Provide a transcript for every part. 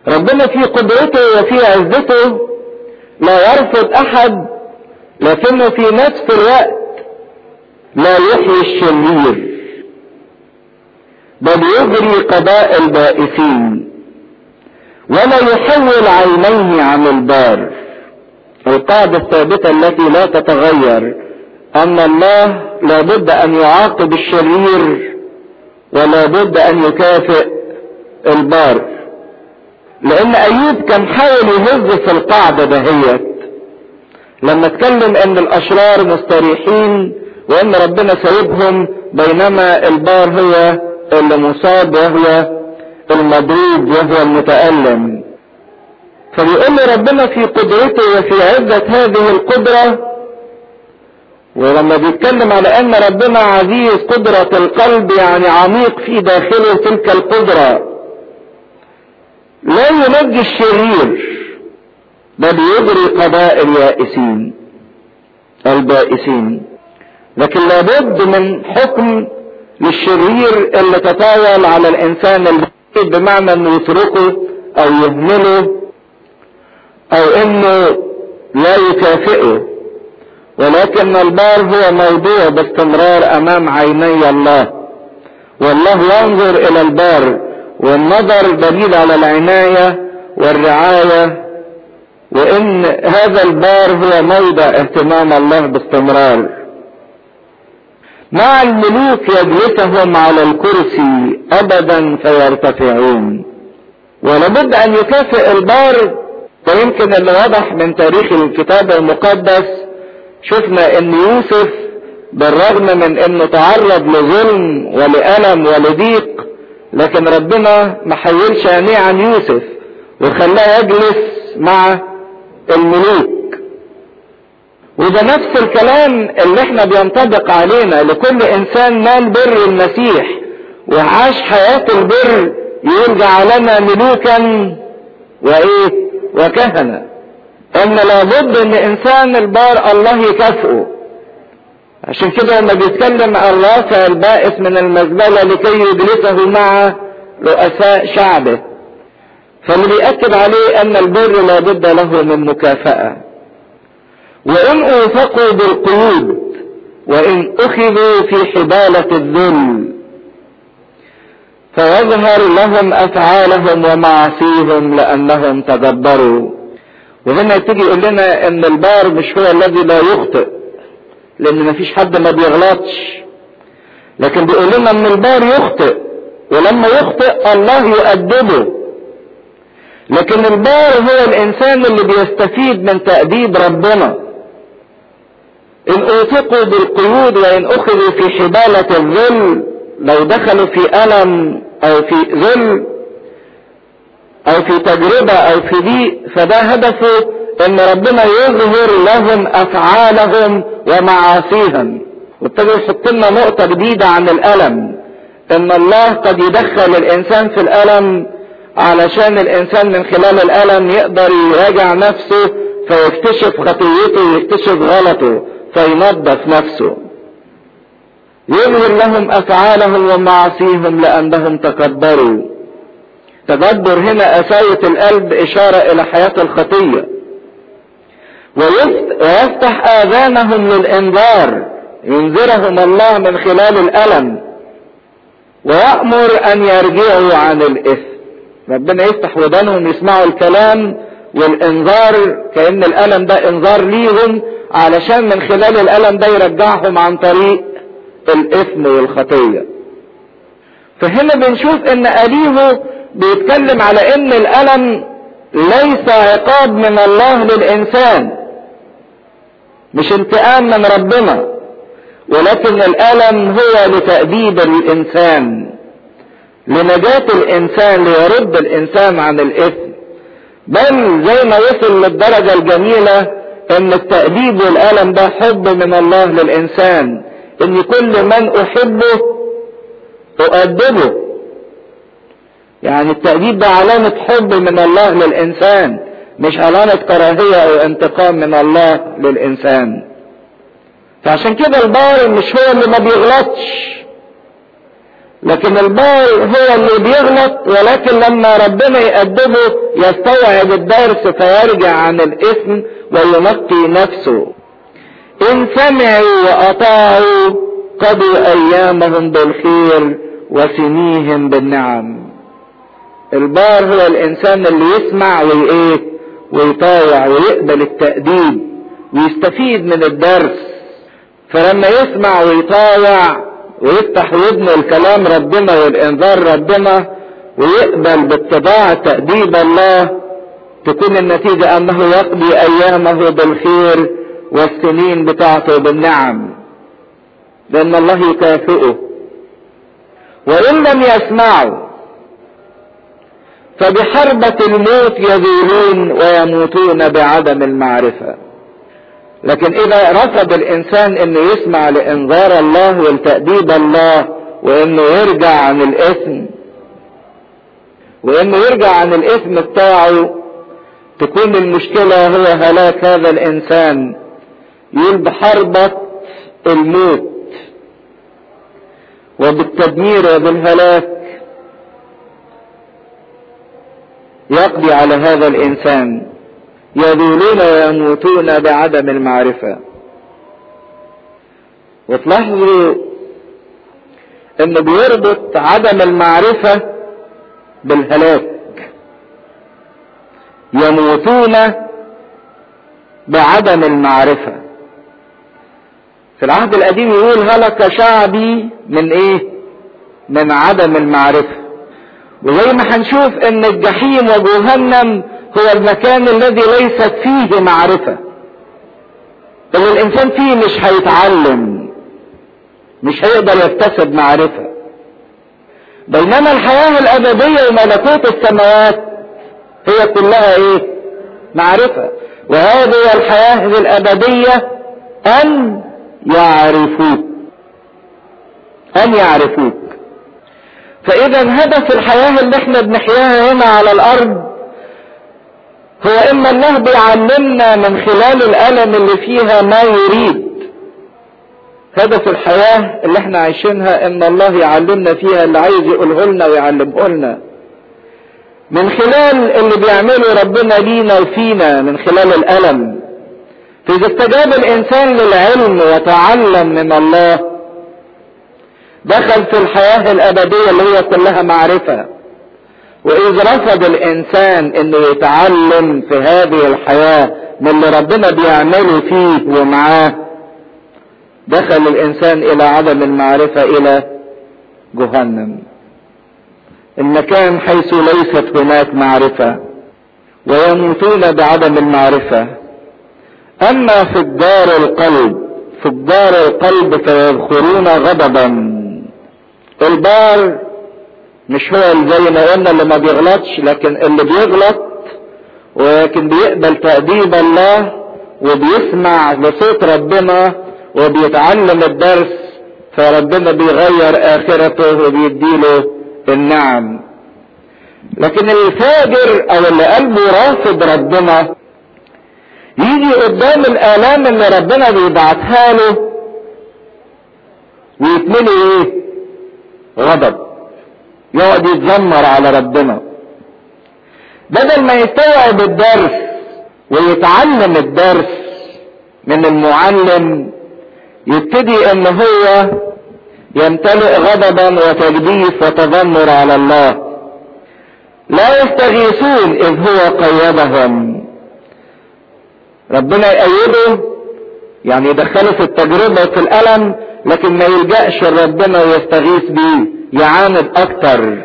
ربنا في قدرته وفي عزته لا يرفض احد لكنه في نفس الوقت لا يحيي الشرير بل يجري قضاء البائسين ولا يحول عينيه عن البار القاعدة الثابتة التي لا تتغير ان الله لابد ان يعاقب الشرير ولا بد ان يكافئ البار لان ايوب كان حاول يهز في القاعدة دهيت لما اتكلم ان الاشرار مستريحين وان ربنا سايبهم بينما البار هو اللي مصاب وهو المضروب وهو المتألم فبيقول لي ربنا في قدرته وفي عزة هذه القدرة ولما بيتكلم على ان ربنا عزيز قدرة القلب يعني عميق في داخله تلك القدرة لا ينجي الشرير بل يجري قضاء اليائسين البائسين لكن لابد من حكم للشرير اللي تطاول على الانسان البعيد بمعنى انه يتركه او يهمله او انه لا يكافئه ولكن البار هو موضوع باستمرار امام عيني الله والله ينظر الى البار والنظر دليل على العناية والرعاية وان هذا البار هو موضع اهتمام الله باستمرار مع الملوك يجلسهم على الكرسي ابدا فيرتفعون ولابد ان يكافئ البار ويمكن اللي واضح من تاريخ الكتاب المقدس شفنا ان يوسف بالرغم من انه تعرض لظلم ولألم ولضيق لكن ربنا ما حولش عينيه عن يوسف وخلاه يجلس مع الملوك وده نفس الكلام اللي احنا بينطبق علينا لكل انسان نال بر المسيح وعاش حياة البر يقول جعلنا ملوكا وايه وكهنة ان لابد ان انسان البار الله يكافئه عشان كده لما بيتكلم عن رافع البائس من المزبلة لكي يجلسه مع رؤساء شعبه فاللي بيأكد عليه ان البر لابد له من مكافأة وان اوثقوا بالقيود وان اخذوا في حبالة الذل فيظهر لهم افعالهم ومعاصيهم لانهم تدبروا وهنا تيجي يقول لنا ان البار مش هو الذي لا يخطئ لان مفيش حد ما بيغلطش لكن بيقول لنا ان البار يخطئ ولما يخطئ الله يؤدبه لكن البار هو الانسان اللي بيستفيد من تأديب ربنا ان اوثقوا بالقيود وان اخذوا في حبالة الظل لو دخلوا في ألم او في ذل او في تجربة او في ضيق فده هدفه ان ربنا يظهر لهم افعالهم ومعاصيهم وابتدى يحط لنا نقطة جديدة عن الألم ان الله قد يدخل الانسان في الألم علشان الانسان من خلال الألم يقدر يراجع نفسه فيكتشف خطيته ويكتشف غلطه فينظف نفسه يظهر لهم افعالهم ومعاصيهم لانهم تكبروا تدبر هنا اساية القلب اشارة الى حياة الخطية ويفتح اذانهم للانذار ينذرهم الله من خلال الالم ويأمر ان يرجعوا عن الاثم ربنا يفتح ودانهم يسمعوا الكلام والانذار كأن الالم ده انذار ليهم علشان من خلال الالم ده يرجعهم عن طريق الاثم والخطية فهنا بنشوف ان اليهو بيتكلم على ان الالم ليس عقاب من الله للانسان مش انتقام من ربنا ولكن الالم هو لتأديب الانسان لنجاة الانسان ليرد الانسان عن الاثم بل زي ما وصل للدرجة الجميلة ان التأديب والالم ده حب من الله للانسان ان كل من احبه اؤدبه يعني التأديب ده علامة حب من الله للإنسان مش علامة كراهية أو انتقام من الله للإنسان فعشان كده البار مش هو اللي ما بيغلطش لكن البار هو اللي بيغلط ولكن لما ربنا يأدبه يستوعب الدرس فيرجع عن الإثم وينقي نفسه إن سمعوا وأطاعوا قضوا أيامهم بالخير وسنيهم بالنعم البار هو الإنسان اللي يسمع وإيه ويطاوع ويقبل التأديب ويستفيد من الدرس فلما يسمع ويطاوع ويفتح ودنه الكلام ربنا والانذار ربنا ويقبل باتباع تأديب الله تكون النتيجة انه يقضي ايامه بالخير والسنين بتاعته بالنعم لان الله يكافئه وان لم يسمعوا فبحربة الموت يذولون ويموتون بعدم المعرفة لكن اذا رفض الانسان انه يسمع لانذار الله ولتأديب الله وانه يرجع عن الاثم وانه يرجع عن الاثم بتاعه تكون المشكلة هو هلاك هذا الانسان يقول بحربة الموت وبالتدمير وبالهلاك يقضي على هذا الانسان يذولون ويموتون بعدم المعرفة وتلاحظوا انه بيربط عدم المعرفة بالهلاك يموتون بعدم المعرفة في العهد القديم يقول هلك شعبي من ايه من عدم المعرفة وزي ما هنشوف ان الجحيم وجهنم هو المكان الذي ليست فيه معرفة اللي الانسان فيه مش هيتعلم مش هيقدر يكتسب معرفة بينما الحياة الابدية وملكوت السماوات هي كلها ايه معرفة وهذه الحياة الابدية ان يعرفوك ان يعرفوك فاذا هدف الحياة اللي احنا بنحياها هنا على الارض هو اما الله بيعلمنا من خلال الالم اللي فيها ما يريد هدف الحياة اللي احنا عايشينها ان الله يعلمنا فيها اللي عايز يقوله لنا ويعلمه لنا من خلال اللي بيعمله ربنا لينا وفينا من خلال الالم فاذا استجاب الانسان للعلم وتعلم من الله دخل في الحياة الابدية اللي هي كلها معرفة واذ رفض الانسان انه يتعلم في هذه الحياة من اللي ربنا بيعمله فيه ومعاه دخل الانسان الى عدم المعرفة الى جهنم المكان حيث ليست هناك معرفة ويموتون بعدم المعرفة اما في الدار القلب في الدار القلب فيذخرون غضبا البار مش هو اللي زي ما قلنا اللي ما بيغلطش لكن اللي بيغلط ولكن بيقبل تأديب الله وبيسمع لصوت ربنا وبيتعلم الدرس فربنا بيغير اخرته وبيديله النعم لكن الفاجر او اللي قلبه رافض ربنا يجي قدام الالام اللي ربنا بيبعتها له ويتملي ايه غضب يقعد يتذمر على ربنا بدل ما يستوعب الدرس ويتعلم الدرس من المعلم يبتدي ان هو يمتلئ غضبا وتجديف وتذمر على الله لا يستغيثون اذ هو قيدهم ربنا يأيده يعني يدخله في التجربة وفي الألم لكن ما يلجأش لربنا ويستغيث بيه يعاند أكتر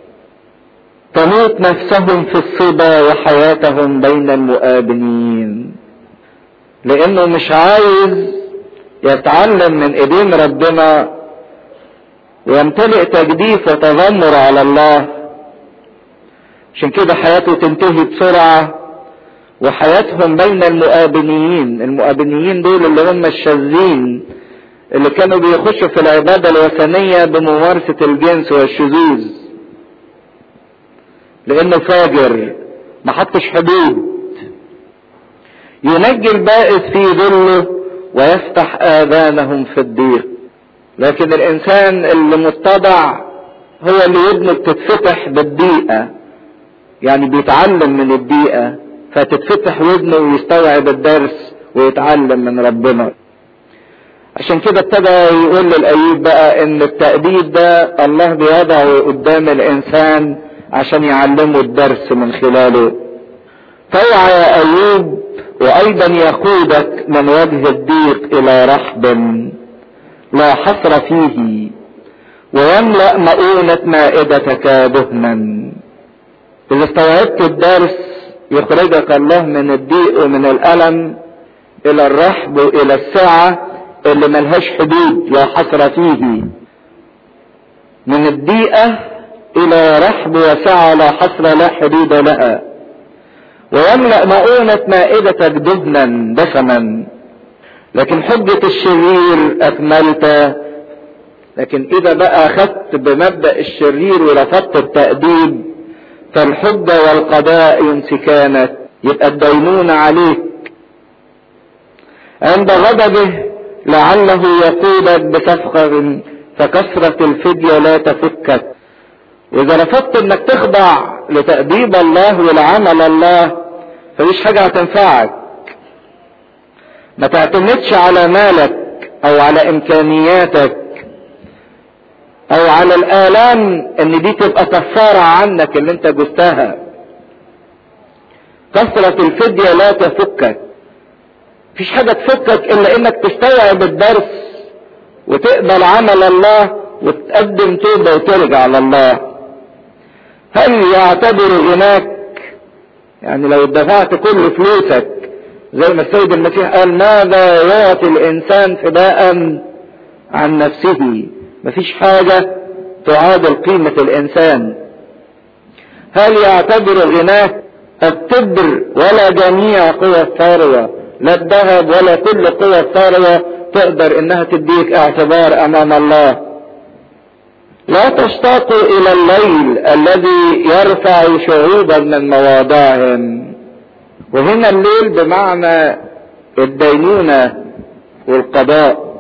تموت نفسهم في الصبا وحياتهم بين المؤابنين لأنه مش عايز يتعلم من ايدين ربنا ويمتلئ تجديف وتذمر على الله عشان كده حياته تنتهي بسرعة وحياتهم بين المؤابنيين المؤابنيين دول اللي هم الشاذين اللي كانوا بيخشوا في العبادة الوثنية بممارسة الجنس والشذوذ لانه فاجر ما حطش حدود ينجي البائس في ظله ويفتح آذانهم في الضيق لكن الإنسان اللي متضع هو اللي ودنه بتتفتح بالدقيقة يعني بيتعلم من الدقيقة فتتفتح ودنه ويستوعب الدرس ويتعلم من ربنا عشان كده ابتدى يقول للأيوب بقى ان التأديب ده الله بيضعه قدام الانسان عشان يعلمه الدرس من خلاله فاوعى يا ايوب وايضا يقودك من وجه الضيق الى رحب لا حصر فيه ويملأ مؤونة مائدتك دهنا اذا استوعبت الدرس يخرجك الله من الضيق ومن الالم الى الرحب والى السعة اللي ملهاش حدود لا حصر فيه من الضيقة الى رحب وسعة لا حصر لا حدود لها ويملأ مؤونة مائدتك دهنا دسما لكن حجة الشرير أكملت لكن إذا بقى أخذت بمبدأ الشرير ورفضت التأديب فالحجة والقضاء يمسكانك يبقى الدينون عليك عند غضبه لعله يقودك بصفقة فكثرة الفدية لا تفكك واذا رفضت انك تخضع لتأديب الله ولعمل الله فمفيش حاجة هتنفعك ما تعتمدش على مالك او على امكانياتك او على الالام ان دي تبقى كفارة عنك اللي انت جبتها كثرة الفدية لا تفكك مفيش حاجة تفكك الا انك تستوعب الدرس وتقبل عمل الله وتقدم توبة وترجع لله هل يعتبر غناك يعني لو دفعت كل فلوسك زي ما السيد المسيح قال ماذا يعطي الانسان فداء عن نفسه مفيش حاجة تعادل قيمة الانسان هل يعتبر غناك التبر ولا جميع قوى الثروة لا الذهب ولا كل قوى الثروة تقدر انها تديك اعتبار امام الله لا تشتاقوا الى الليل الذي يرفع شعوبا من مواضعهم وهنا الليل بمعنى الدينونة والقضاء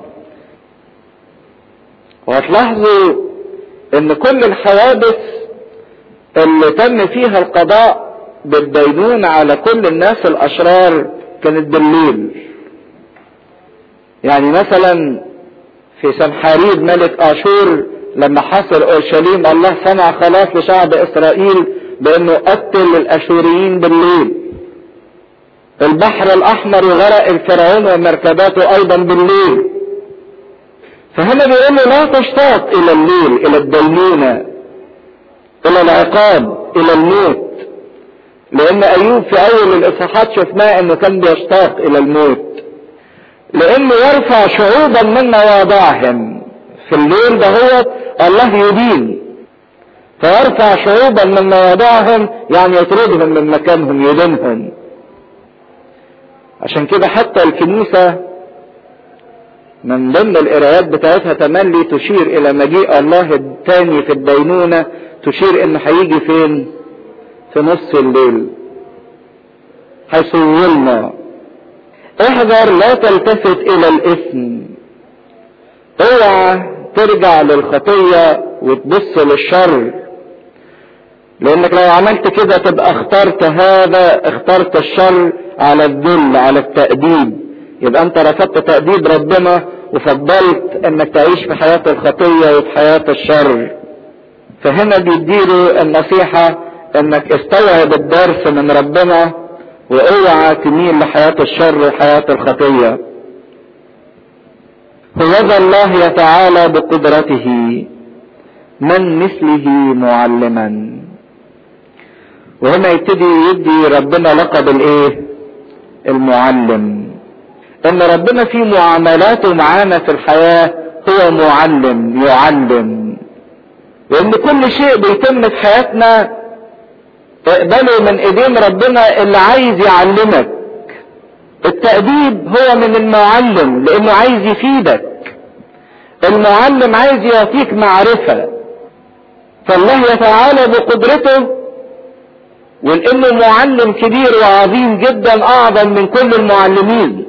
وهتلاحظوا ان كل الحوادث اللي تم فيها القضاء بالدينونة على كل الناس الاشرار كانت بالليل يعني مثلا في سنحاريب ملك اشور لما حصل اورشليم الله صنع خلاص لشعب اسرائيل بانه قتل الاشوريين بالليل البحر الاحمر وغرق الفرعون ومركباته ايضا بالليل فهنا بيقول له لا تشتاق الى الليل الى الدينونة الى العقاب الى الموت لان ايوب في اول الاصحاحات شفناه انه كان بيشتاق الى الموت لانه يرفع شعوبا من مواضعهم في الليل ده هو الله يدين فيرفع شعوبا من مواضعهم يعني يطردهم من مكانهم يدينهم عشان كده حتى الكنيسة من ضمن القرايات بتاعتها تملي تشير الى مجيء الله الثاني في الدينونة تشير انه هيجي فين في نص الليل هيصولنا احذر لا تلتفت الى الاثم اوعى ترجع للخطية وتبص للشر لانك لو عملت كده تبقى اخترت هذا اخترت الشر على الذل على التأديب يبقى انت رفضت تأديب ربنا وفضلت انك تعيش في حياة الخطية وفي حياة الشر فهنا بيديله النصيحة انك استوعب الدرس من ربنا واوعى تميل لحياة الشر وحياة الخطية هوذا الله يتعالى بقدرته من مثله معلما وهنا يبتدي يدي ربنا لقب الايه المعلم ان ربنا في معاملاته معانا في الحياة هو معلم يعلم وان كل شيء بيتم في حياتنا اقبله من ايدين ربنا اللي عايز يعلمك التأديب هو من المعلم لانه عايز يفيدك المعلم عايز يعطيك معرفة فالله يتعالى بقدرته ولانه معلم كبير وعظيم جدا اعظم من كل المعلمين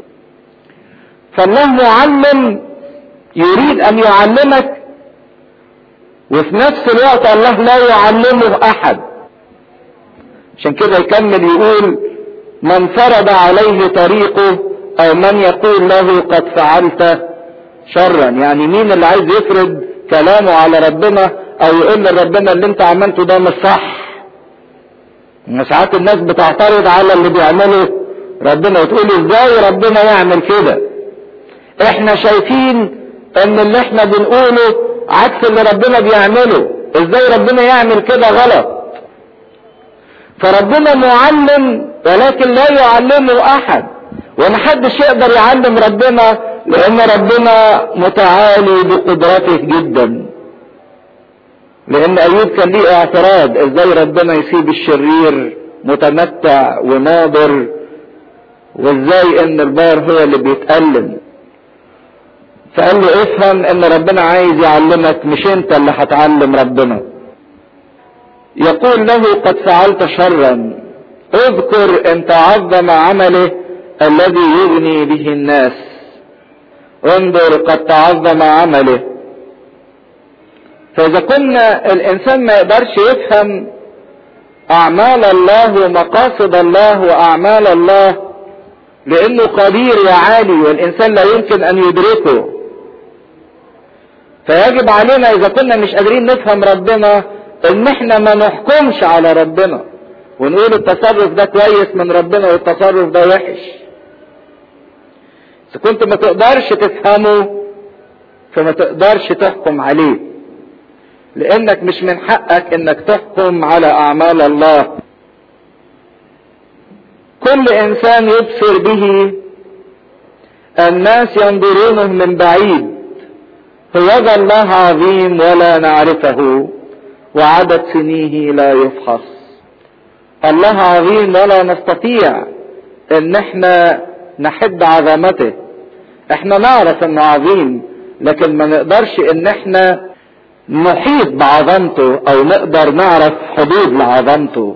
فالله معلم يريد ان يعلمك وفي نفس الوقت الله لا يعلمه احد عشان كده يكمل يقول من فرض عليه طريقه او من يقول له قد فعلت شرا يعني مين اللي عايز يفرض كلامه على ربنا او يقول لربنا اللي انت عملته ده مش صح ساعات الناس بتعترض على اللي بيعمله ربنا وتقول ازاي ربنا يعمل كده احنا شايفين ان اللي احنا بنقوله عكس اللي ربنا بيعمله ازاي ربنا يعمل كده غلط فربنا معلم ولكن لا يعلمه احد ومحدش يقدر يعلم ربنا لان ربنا متعالي بقدرته جدا لان ايوب كان ليه اعتراض ازاي ربنا يسيب الشرير متمتع وناظر وازاي ان البار هو اللي بيتألم فقال له افهم ان ربنا عايز يعلمك مش انت اللي هتعلم ربنا يقول له قد فعلت شرا اذكر ان تعظم عمله الذي يغني به الناس انظر قد تعظم عمله فاذا كنا الانسان ما يقدرش يفهم اعمال الله ومقاصد الله واعمال الله لانه قدير وعالي والانسان لا يمكن ان يدركه فيجب علينا اذا كنا مش قادرين نفهم ربنا ان احنا ما نحكمش على ربنا ونقول التصرف ده كويس من ربنا والتصرف ده وحش اذا كنت ما تقدرش تفهمه فما تقدرش تحكم عليه لانك مش من حقك انك تحكم على اعمال الله كل انسان يبصر به الناس ينظرونه من بعيد هو الله عظيم ولا نعرفه وعدد سنيه لا يفحص الله عظيم ولا نستطيع ان احنا نحب عظمته احنا نعرف انه عظيم لكن ما نقدرش ان احنا نحيط بعظمته او نقدر نعرف حدود لعظمته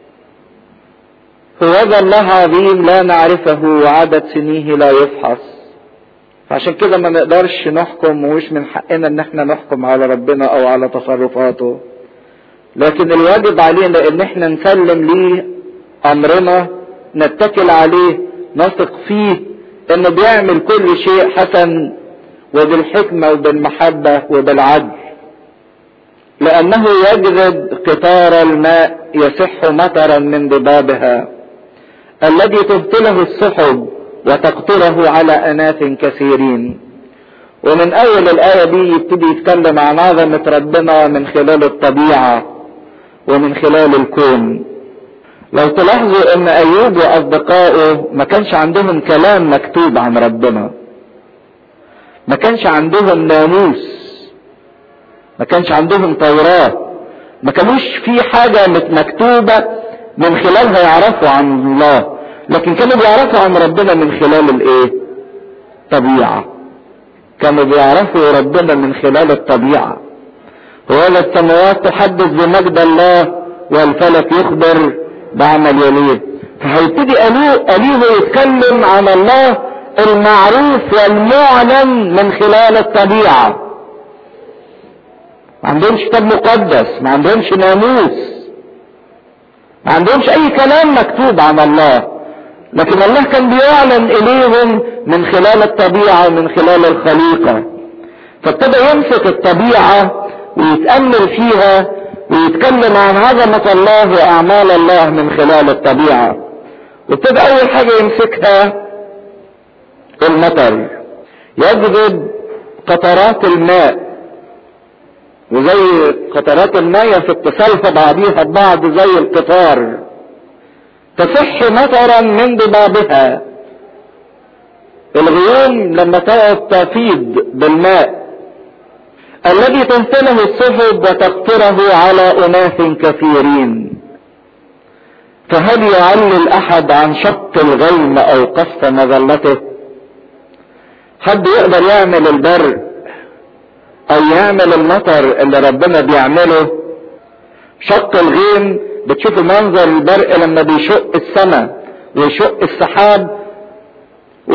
هو الله عظيم لا نعرفه وعدد سنيه لا يفحص فعشان كده ما نقدرش نحكم ومش من حقنا ان احنا نحكم على ربنا او على تصرفاته لكن الواجب علينا ان احنا نسلم ليه امرنا نتكل عليه نثق فيه انه بيعمل كل شيء حسن وبالحكمة وبالمحبة وبالعدل لانه يجذب قطار الماء يصح مطرا من ضبابها الذي تبطله السحب وتقطره على اناف كثيرين ومن اول الايه دي يبتدي يتكلم عن عظمه ربنا من خلال الطبيعه ومن خلال الكون لو تلاحظوا ان ايوب واصدقائه ما كانش عندهم كلام مكتوب عن ربنا ما كانش عندهم ناموس ما كانش عندهم توراة ما كانوش في حاجة مكتوبة من خلالها يعرفوا عن الله لكن كانوا بيعرفوا عن ربنا من خلال الايه طبيعة كانوا بيعرفوا ربنا من خلال الطبيعة ولا السماوات تحدث بمجد الله والفلك يخبر بعمل يليه فهيبتدي أليه يتكلم عن الله المعروف والمعلن من خلال الطبيعة ما عندهمش كتاب مقدس ما عندهمش ناموس ما عندهمش اي كلام مكتوب عن الله لكن الله كان بيعلن اليهم من خلال الطبيعة ومن خلال الخليقة فابتدى يمسك الطبيعة ويتأمل فيها ويتكلم عن عظمة الله وأعمال الله من خلال الطبيعة وابتدى أول حاجة يمسكها المطر يجذب قطرات الماء وزي قطرات المية في اتصال في بعضيها ببعض زي القطار تصح مطرا من ضبابها الغيوم لما تقعد تفيض بالماء الذي تمتله السحب وتقطره على اناس كثيرين فهل يعلل احد عن شق الغيم او قصف مظلته حد يقدر يعمل البر او يعمل المطر اللي ربنا بيعمله شق الغيم بتشوفوا منظر البرق لما بيشق السماء ويشق السحاب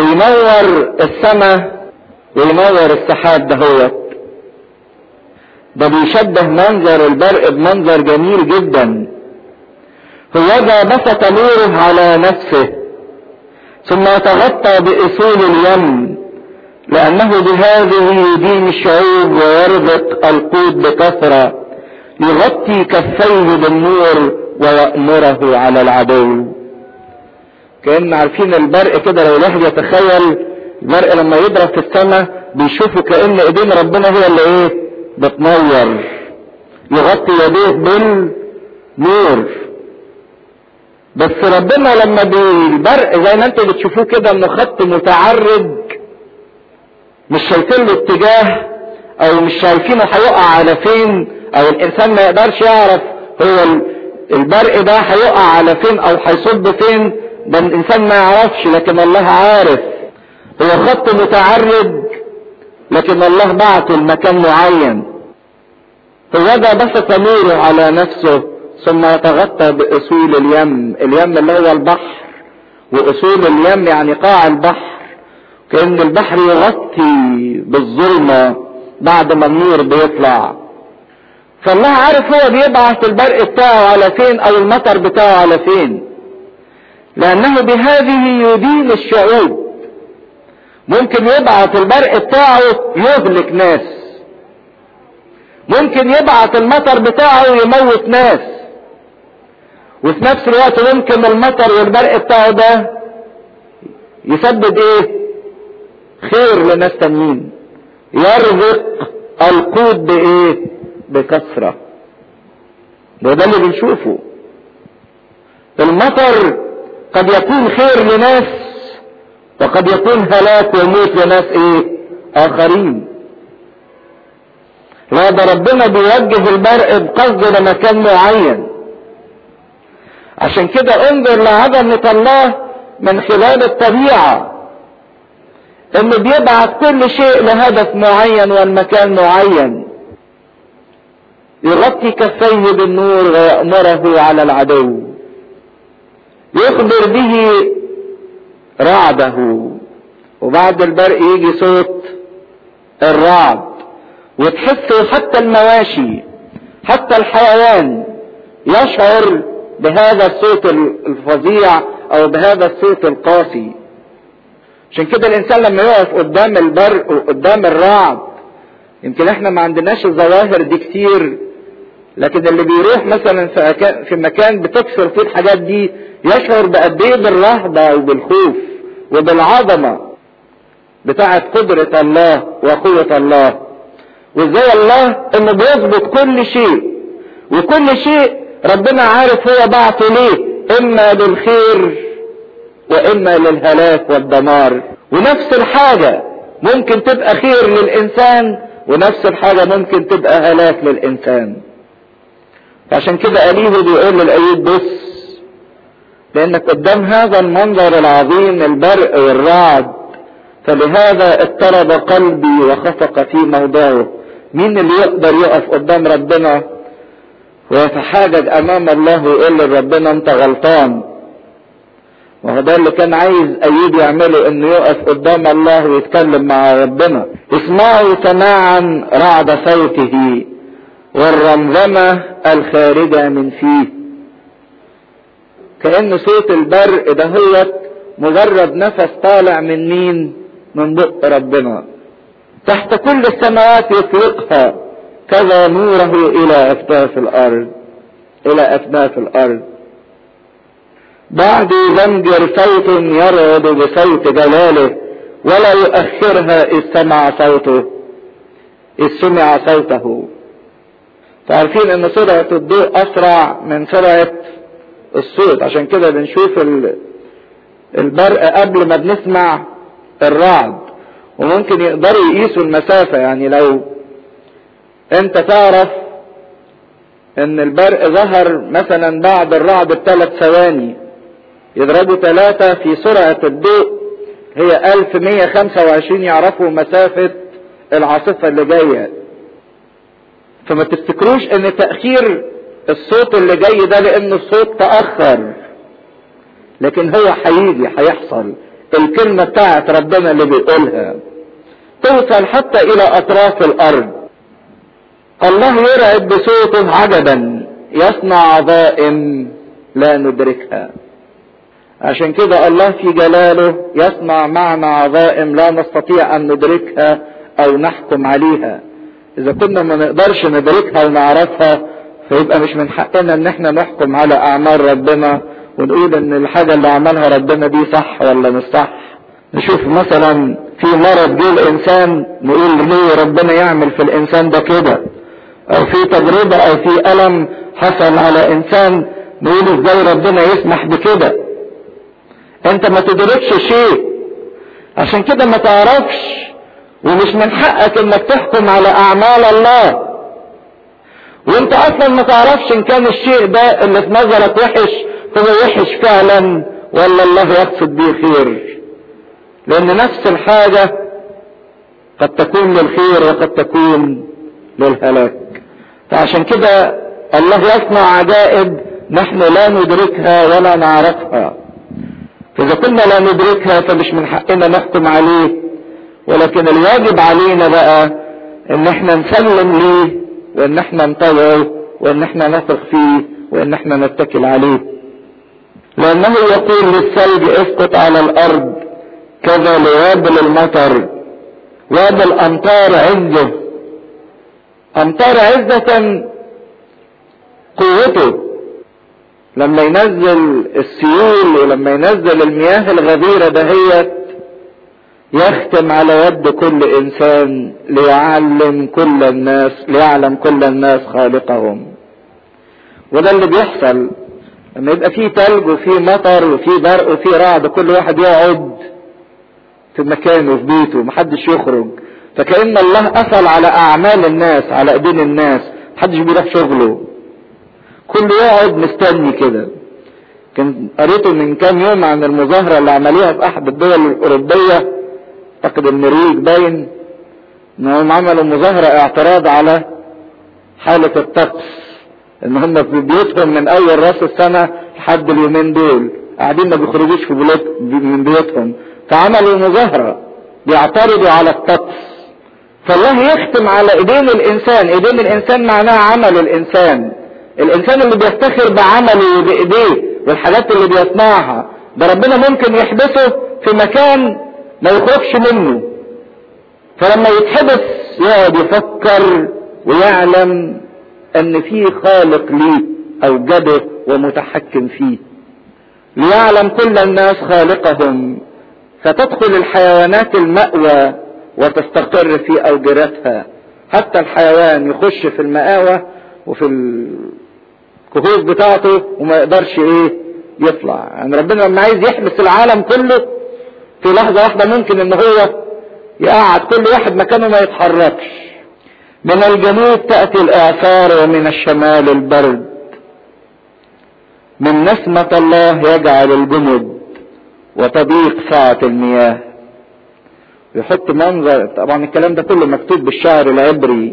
وينور السماء وينور السحاب دهوت ده بيشبه منظر البرق بمنظر جميل جدا هوذا بسط نوره على نفسه ثم يتغطى بأصول اليم لأنه بهذه يدين الشعوب ويربط القوت بكثرة يغطي كفيه بالنور ويأمره على العدو كأن عارفين البرق كده لو الواحد يتخيل البرق لما يضرب في السماء بيشوفوا كأن ايدين ربنا هي اللي ايه بتنور يغطي يديه بالنور بس ربنا لما بالبرق زي ما انتوا بتشوفوه كده انه خط متعرج مش شايفين له اتجاه او مش شايفينه هيقع على فين او الانسان ما يقدرش يعرف هو البرق ده هيقع على فين او هيصب فين ده الانسان ما يعرفش لكن الله عارف هو خط متعرج لكن الله بعته لمكان معين هو ده بسط نوره على نفسه ثم يتغطى بأصول اليم اليم اللي هو البحر وأصول اليم يعني قاع البحر كأن البحر يغطي بالظلمة بعد ما النور بيطلع فالله عارف هو بيبعث البرق بتاعه على فين او المطر بتاعه على فين لانه بهذه يدين الشعوب ممكن يبعث البرق بتاعه يهلك ناس ممكن يبعث المطر بتاعه يموت ناس وفي نفس الوقت ممكن المطر والبرق بتاعه ده يسبب ايه خير لناس تانيين يرزق القوت بايه بكثرة ده ده اللي بنشوفه المطر قد يكون خير لناس وقد يكون هلاك وموت لناس ايه اخرين لا ده ربنا بيوجه البرق بقصد لمكان معين عشان كده انظر لعظمة الله من خلال الطبيعة انه بيبعث كل شيء لهدف معين والمكان معين يغطي كفيه بالنور ويأمره على العدو يخبر به رعده وبعد البرق يجي صوت الرعد وتحسوا حتى المواشي حتى الحيوان يشعر بهذا الصوت الفظيع او بهذا الصوت القاسي عشان كده الانسان لما يقف قدام البرق وقدام الرعد يمكن احنا ما عندناش الظواهر دي كتير لكن اللي بيروح مثلا في, أكا في مكان بتكسر فيه الحاجات دي يشعر بقد ايه بالرهبة وبالخوف وبالعظمة بتاعة قدرة الله وقوة الله وازاي الله انه بيظبط كل شيء وكل شيء ربنا عارف هو بعته ليه اما للخير واما للهلاك والدمار ونفس الحاجة ممكن تبقى خير للانسان ونفس الحاجة ممكن تبقى هلاك للانسان عشان كده أليه بيقول للأيود بص لأنك قدام هذا المنظر العظيم البرق والرعد فلهذا اضطرب قلبي وخفق في موضعه مين اللي يقدر يقف قدام ربنا ويتحاجج أمام الله ويقول لربنا أنت غلطان وهو ده اللي كان عايز أيوب يعمله إنه يقف قدام الله ويتكلم مع ربنا اسمعوا سماعا رعد صوته والرمرمة الخارجة من فيه كأن صوت البرق ده هو مجرد نفس طالع من مين من بق ربنا تحت كل السماوات يطلقها كذا نوره الى اكتاف الارض الى اكتاف الارض بعد زمجر صوت يرعد بصوت جلاله ولا يؤخرها اذ سمع صوته اذ سمع صوته فعارفين ان سرعة الضوء اسرع من سرعة الصوت عشان كده بنشوف البرق قبل ما بنسمع الرعد وممكن يقدروا يقيسوا المسافة يعني لو انت تعرف ان البرق ظهر مثلا بعد الرعد بثلاث ثواني يضربوا ثلاثة في سرعة الضوء هي 1125 يعرفوا مسافة العاصفة اللي جاية فما تفتكروش ان تأخير الصوت اللي جاي ده لان الصوت تأخر لكن هو هيجي هيحصل الكلمة بتاعت ربنا اللي بيقولها توصل حتى الى اطراف الارض الله يرعب بصوته عجبا يصنع عظائم لا ندركها عشان كده الله في جلاله يصنع معنا عظائم لا نستطيع ان ندركها او نحكم عليها اذا كنا ما نقدرش ندركها ونعرفها فيبقى مش من حقنا ان احنا نحكم على اعمال ربنا ونقول ان الحاجة اللي عملها ربنا دي صح ولا مش صح نشوف مثلا في مرض جه الانسان نقول ليه ربنا يعمل في الانسان ده كده او في تجربة او في الم حصل على انسان نقول ازاي ربنا يسمح بكده انت ما تدركش شيء عشان كده ما تعرفش ومش من حقك انك تحكم على اعمال الله وانت اصلا ما تعرفش ان كان الشيء ده اللي في نظرك وحش هو وحش فعلا ولا الله يقصد بيه خير لان نفس الحاجة قد تكون للخير وقد تكون للهلاك فعشان كده الله يصنع عجائب نحن لا ندركها ولا نعرفها فاذا كنا لا ندركها فمش من حقنا نحكم عليه ولكن الواجب علينا بقى ان احنا نسلم ليه وان احنا نطوعه وان احنا نثق فيه وان احنا نتكل عليه لانه يقول للثلج اسقط على الارض كذا لوابل المطر وابل امطار عزه امطار عزة قوته لما ينزل السيول ولما ينزل المياه الغزيرة دهيت يختم على يد كل انسان ليعلم كل الناس ليعلم كل الناس خالقهم وده اللي بيحصل لما يبقى فيه تلج وفيه مطر وفيه برق وفيه رعد كل واحد يقعد في مكانه في بيته محدش يخرج فكأن الله قفل على أعمال الناس على إيدين الناس محدش بيروح شغله كله يقعد مستني كده كان قريته من كام يوم عن المظاهرة اللي عملوها في أحد الدول الأوروبية أعتقد النرويج باين إنهم عملوا مظاهرة اعتراض على حالة الطقس إن هم في بيوتهم من أول رأس السنة لحد اليومين دول قاعدين ما بيخرجوش في بلاد من بيوتهم فعملوا مظاهرة بيعترضوا على الطقس فالله يختم على ايدين الانسان ايدين الانسان معناها عمل الانسان الانسان اللي بيفتخر بعمله بايديه والحاجات اللي بيصنعها ده ربنا ممكن يحبسه في مكان ما يخرجش منه فلما يتحبس يقعد يفكر ويعلم ان في خالق ليه اوجده ومتحكم فيه ليعلم كل الناس خالقهم فتدخل الحيوانات المأوى وتستقر في أوجرتها حتى الحيوان يخش في المآوى وفي الكهوف بتاعته وما يقدرش ايه يطلع يعني ربنا لما عايز يحبس العالم كله في لحظة واحدة ممكن ان هو يقعد كل واحد مكانه ما يتحركش من الجنوب تأتي الإعصار ومن الشمال البرد من نسمة الله يجعل الجمد وتضيق سعة المياه يحط منظر طبعا الكلام ده كله مكتوب بالشعر العبري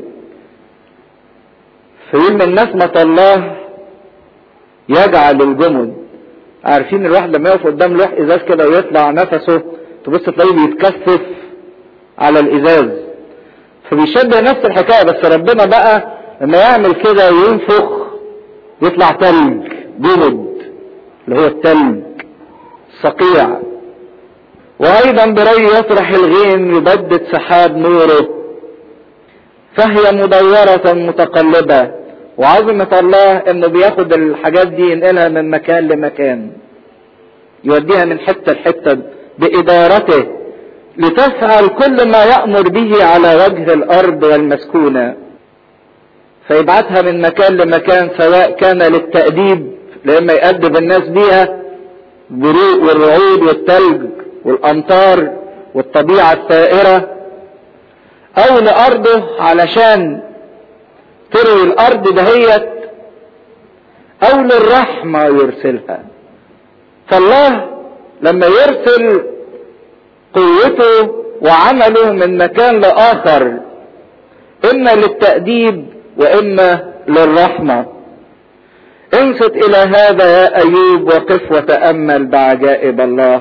فيقول من نسمة الله يجعل الجمد عارفين الواحد لما يقف قدام لوح ازاز كده ويطلع نفسه تبص تلاقيه بيتكثف على الازاز فبيشبه نفس الحكايه بس ربنا بقى لما يعمل كده وينفخ يطلع تلج جمد اللي هو التلج صقيع وايضا بري يطرح الغيم يبدد سحاب نوره فهي مدورة متقلبة وعظمة الله انه بياخد الحاجات دي ينقلها من مكان لمكان يوديها من حتة لحتة بإدارته لتفعل كل ما يأمر به على وجه الأرض والمسكونة فيبعتها من مكان لمكان سواء كان للتأديب لما يأدب الناس بيها البروق والرعود والتلج والأمطار والطبيعة السائرة أو لأرضه علشان تروي الأرض دهيت أو للرحمة يرسلها فالله لما يرسل قوته وعمله من مكان لآخر إما للتأديب وإما للرحمة انصت إلى هذا يا أيوب وقف وتأمل بعجائب الله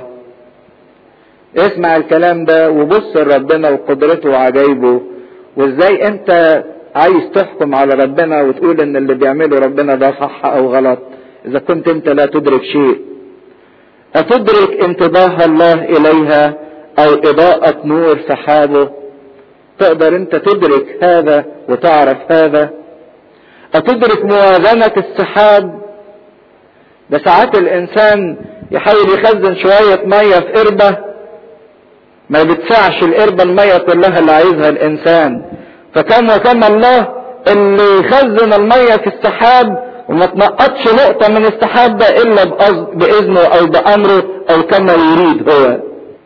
اسمع الكلام ده وبص لربنا وقدرته وعجائبه وازاي انت عايز تحكم على ربنا وتقول ان اللي بيعمله ربنا ده صح او غلط اذا كنت انت لا تدرك شيء اتدرك انتباه الله اليها او اضاءة نور سحابه تقدر انت تدرك هذا وتعرف هذا اتدرك موازنة السحاب ده ساعات الانسان يحاول يخزن شوية مية في قربة ما بتسعش القربة المية كلها اللي عايزها الانسان فكان وكان الله اللي يخزن المية في السحاب وما تنقطش نقطة من السحاب ده الا باذنه او بامره او كما يريد هو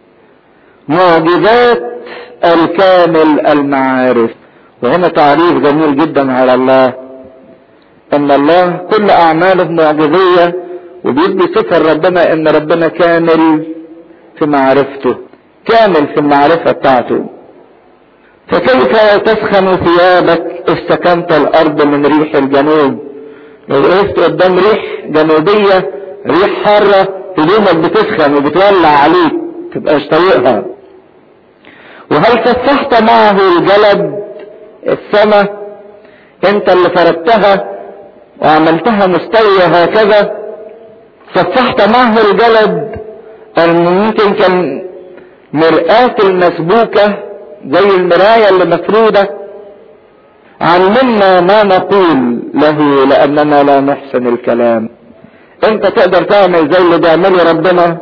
معجزات الكامل المعارف وهنا تعريف جميل جدا على الله ان الله كل اعماله معجزية وبيدي صفة ربنا ان ربنا كامل في معرفته كامل في المعرفة بتاعته فكيف تسخن ثيابك اذ سكنت الارض من ريح الجنوب لو وقفت قدام ريح جنوبية ريح حارة هدومك بتسخن وبتولع عليك تبقاش طايقها وهل فسحت معه الجلد السماء انت اللي فردتها وعملتها مستوية هكذا فسحت معه الجلد ممكن كان مرآة المسبوكة زي المراية اللي مفرودة علمنا ما نقول له لأننا لا نحسن الكلام انت تقدر تعمل زي اللي بيعمله ربنا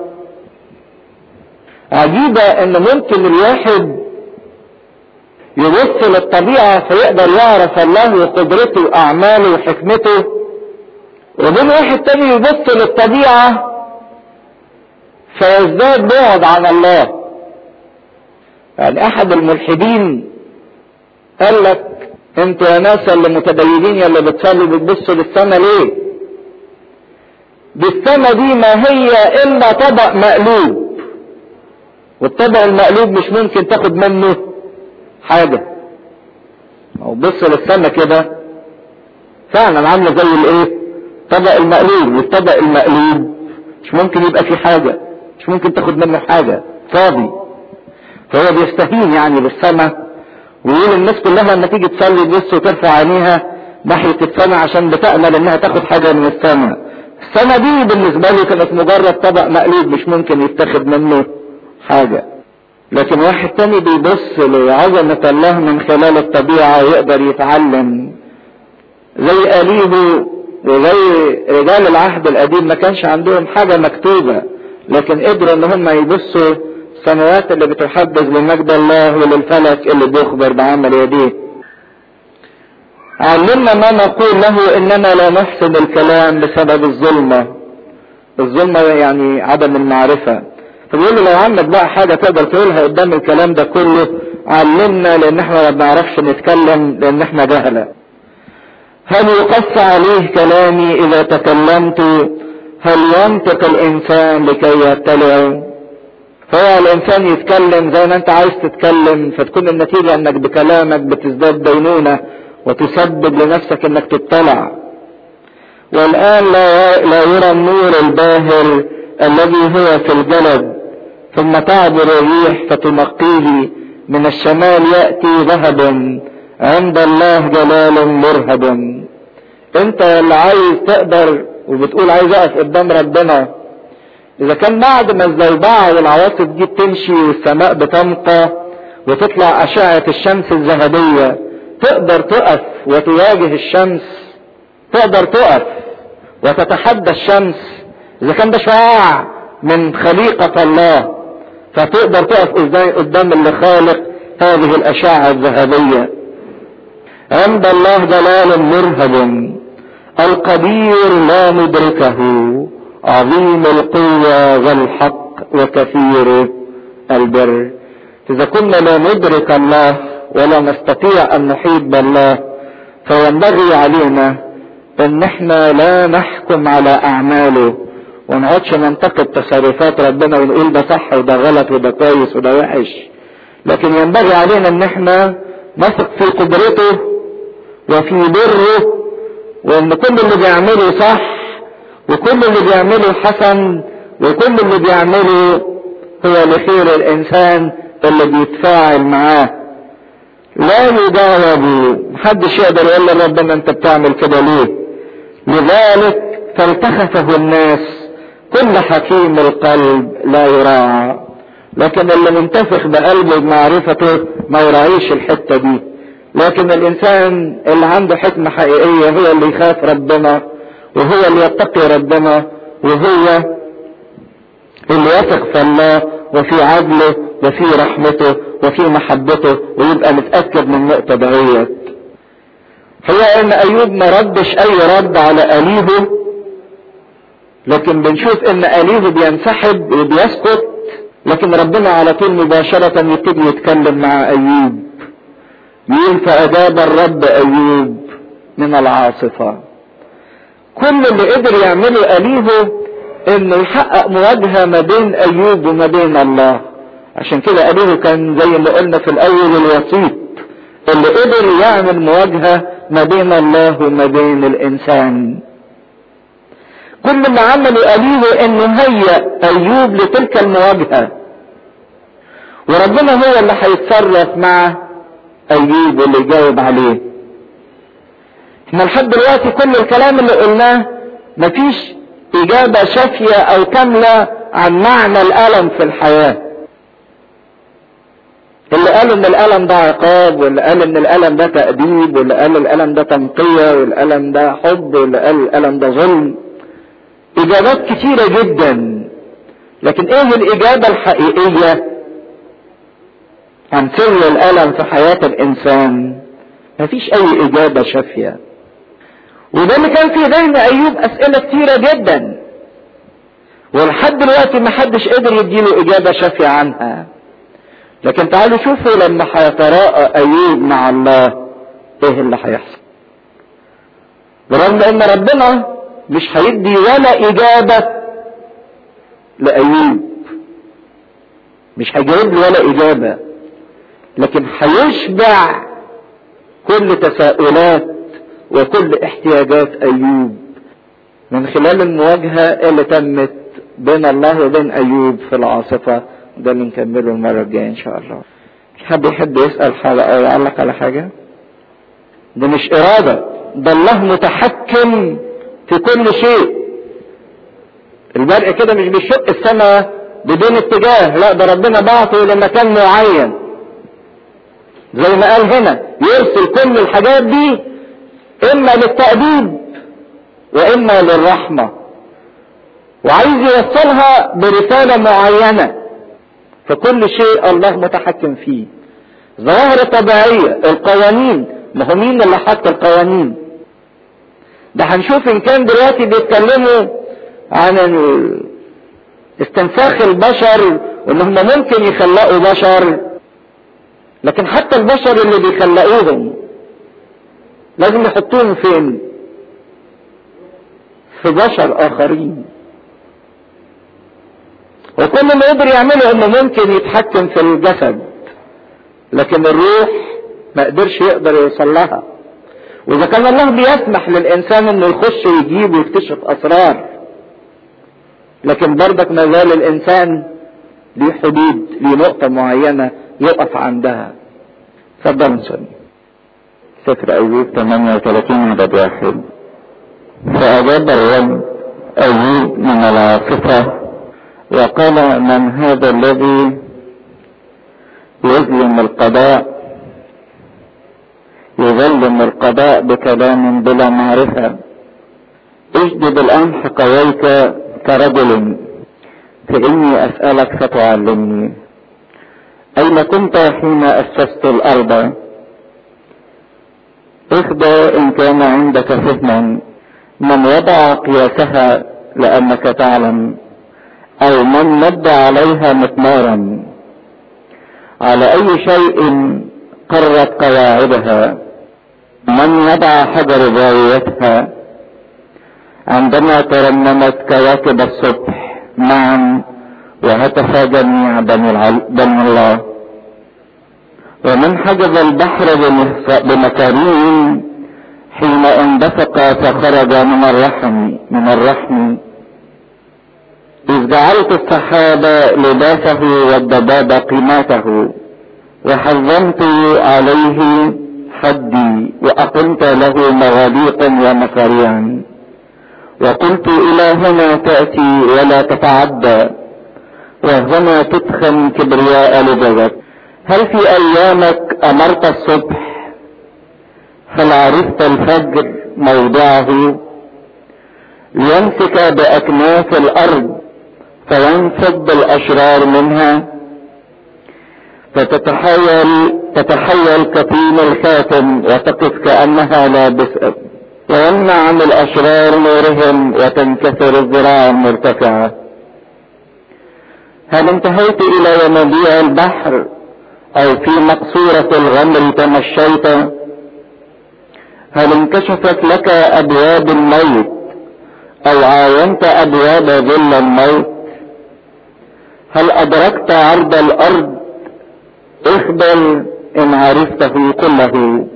عجيبة ان ممكن الواحد يبص للطبيعة فيقدر يعرف الله وقدرته واعماله وحكمته ومن واحد تاني يبص للطبيعة فيزداد بعد عن الله يعني احد الملحدين قال لك انتوا يا ناس اللي متدينين يا اللي بتصلوا بتبصوا للسما ليه دي السما دي ما هي الا طبق مقلوب والطبق المقلوب مش ممكن تاخد منه حاجة او بص للسما كده فعلا عاملة زي الايه طبق المقلوب والطبق المقلوب مش ممكن يبقى فيه حاجة مش ممكن تاخد منه حاجة فاضي فهو بيستهين يعني بالسما ويقول الناس كلها لما تيجي تصلي تبص وترفع عينيها ناحية السماء عشان بتأمل انها تاخد حاجة من السماء السماء دي بالنسبة له كانت مجرد طبق مقلوب مش ممكن يتاخد منه حاجة لكن واحد تاني بيبص لعظمة الله من خلال الطبيعة ويقدر يتعلم زي أليه وزي رجال العهد القديم ما كانش عندهم حاجة مكتوبة لكن قدروا ان هم يبصوا السماوات اللي بتحدث بمجد الله وللفلك اللي بيخبر بعمل يديه علمنا ما نقول له اننا لا نحسن الكلام بسبب الظلمة الظلمة يعني عدم المعرفة فبيقول له لو عندك بقى حاجة تقدر تقولها قدام الكلام ده كله علمنا لان احنا ما بنعرفش نتكلم لان احنا جهلة هل يقص عليه كلامي اذا تكلمت هل ينطق الانسان لكي يبتلعه فهو الانسان يتكلم زي ما انت عايز تتكلم فتكون النتيجة انك بكلامك بتزداد دينونة وتسبب لنفسك انك تطلع والان لا, لا يرى النور الباهر الذي هو في الجلد ثم تعبر الريح فتنقيه من الشمال يأتي ذهب عند الله جلال مرهب انت اللي عايز تقدر وبتقول عايز اقف قدام ربنا اذا كان بعد ما الزوبعة والعواصف دي بتمشي والسماء بتنقى وتطلع اشعة الشمس الذهبية تقدر تقف وتواجه الشمس تقدر تقف وتتحدى الشمس اذا كان ده شعاع من خليقة الله فتقدر تقف قدام اللي خالق هذه الاشعة الذهبية عند الله جلال مرهب القدير لا ندركه عظيم القوة والحق وكثير البر إذا كنا لا ندرك الله ولا نستطيع أن نحيط بالله فينبغي علينا أن احنا لا نحكم على أعماله ونقعدش ننتقد تصرفات ربنا ونقول ده صح وده غلط وده كويس وده وحش لكن ينبغي علينا ان احنا نثق في قدرته وفي بره وان كل اللي بيعمله صح وكل اللي بيعمله حسن وكل اللي بيعمله هو لخير الانسان اللي بيتفاعل معاه لا يجاوبوا محدش يقدر يقول لربنا انت بتعمل كده ليه لذلك فالتخفه الناس كل حكيم القلب لا يراعى لكن اللي منتفخ بقلبه بمعرفته ما يراعيش الحتة دي لكن الانسان اللي عنده حكمة حقيقية هو اللي يخاف ربنا وهو اللي يتقي ربنا وهو اللي يثق في الله وفي عدله وفي رحمته وفي محبته ويبقى متأكد من النقطة دهيت هو ان ايوب ما ردش اي رد على اليهه لكن بنشوف ان اليهه بينسحب وبيسكت لكن ربنا على طول مباشرة يبتدي يتكلم مع ايوب يقول فاجاب الرب ايوب من العاصفة كل اللي قدر يعمله اليهه انه يحقق مواجهة ما بين ايوب وما بين الله عشان كده اليه كان زي ما قلنا في الاول الوسيط اللي قدر يعمل مواجهة ما بين الله وما بين الانسان كل ما عمله اليه انه هيأ ايوب لتلك المواجهة وربنا هو اللي هيتصرف مع ايوب واللي يجاوب عليه احنا لحد دلوقتي كل الكلام اللي قلناه مفيش اجابة شافية او كاملة عن معنى الالم في الحياة اللي قال ان الالم ده عقاب واللي قال ان الالم ده تأديب واللي قال الالم ده تنقية والالم ده حب واللي قال الالم ده ظلم اجابات كتيرة جدا لكن ايه الاجابة الحقيقية عن سر الالم في حياة الانسان مفيش اي اجابة شافية وده اللي كان في ذهن ايوب اسئلة كتيرة جدا ولحد دلوقتي ما حدش قدر يديله اجابة شافية عنها لكن تعالوا شوفوا لما هيتراءى ايوب مع الله ايه اللي هيحصل برغم ان ربنا مش هيدي ولا اجابة لايوب مش هيجاوب له ولا اجابة لكن هيشبع كل تساؤلات وكل احتياجات ايوب من خلال المواجهة اللي تمت بين الله وبين ايوب في العاصفة ده اللي نكمله المرة الجاية ان شاء الله حد يحب يسأل حاجة او يعلق على حاجة ده مش ارادة ده الله متحكم في كل شيء البرق كده مش بيشق السماء بدون اتجاه لا ده ربنا بعثه لمكان معين زي ما قال هنا يرسل كل الحاجات دي اما للتأديب واما للرحمة وعايز يوصلها برسالة معينة فكل شيء الله متحكم فيه ظواهر طبيعية القوانين ما هو مين اللي حط القوانين ده هنشوف ان كان دلوقتي بيتكلموا عن استنساخ البشر وان هم ممكن يخلقوا بشر لكن حتى البشر اللي بيخلقوهم لازم يحطوهم فين في بشر اخرين وكل ما يقدر يعمله انه ممكن يتحكم في الجسد لكن الروح ما قدرش يقدر يوصل لها واذا كان الله بيسمح للانسان انه يخش ويجيب ويكتشف اسرار لكن برضك ما زال الانسان ليه حدود ليه نقطة معينة يقف عندها اتفضل نصلي سفر أيوب 38 عدد واحد فأجاب الرب أيوب من العاصفة وقال من هذا الذي يظلم القضاء يظلم القضاء بكلام بلا معرفة اجدد القمح قويك كرجل فإني أسألك فتعلمني أين كنت حين أسست الأرض اخدى إن كان عندك فهما من وضع قياسها لأنك تعلم أو من مد عليها مسمارا على أي شيء قرت قواعدها من وضع حجر زاويتها عندما ترنمت كواكب الصبح معا وهتف جميع بني الله ومن حجز البحر بمكارين حين اندفق فخرج من الرحم من الرحم إذ جعلت السحاب لباسه والدباب قيماته وحرمت عليه حدي وأقمت له مغاليق ومصاريع وقلت إلى هنا تأتي ولا تتعدى وهنا تدخن كبرياء لجوك هل في أيامك أمرت الصبح هل عرفت الفجر موضعه ليمسك بأكناف الأرض فينفض الأشرار منها فتتحول تتحول كطين الخاتم وتقف كأنها لا بسأل ويمنع عن الأشرار نورهم وتنكسر الذراع المرتفعة هل انتهيت إلى ينابيع البحر أو في مقصورة الغمر تمشيت هل انكشفت لك أبواب الموت أو عاينت أبواب ظل الموت هل أدركت عرض الأرض اخبر إن عرفته كله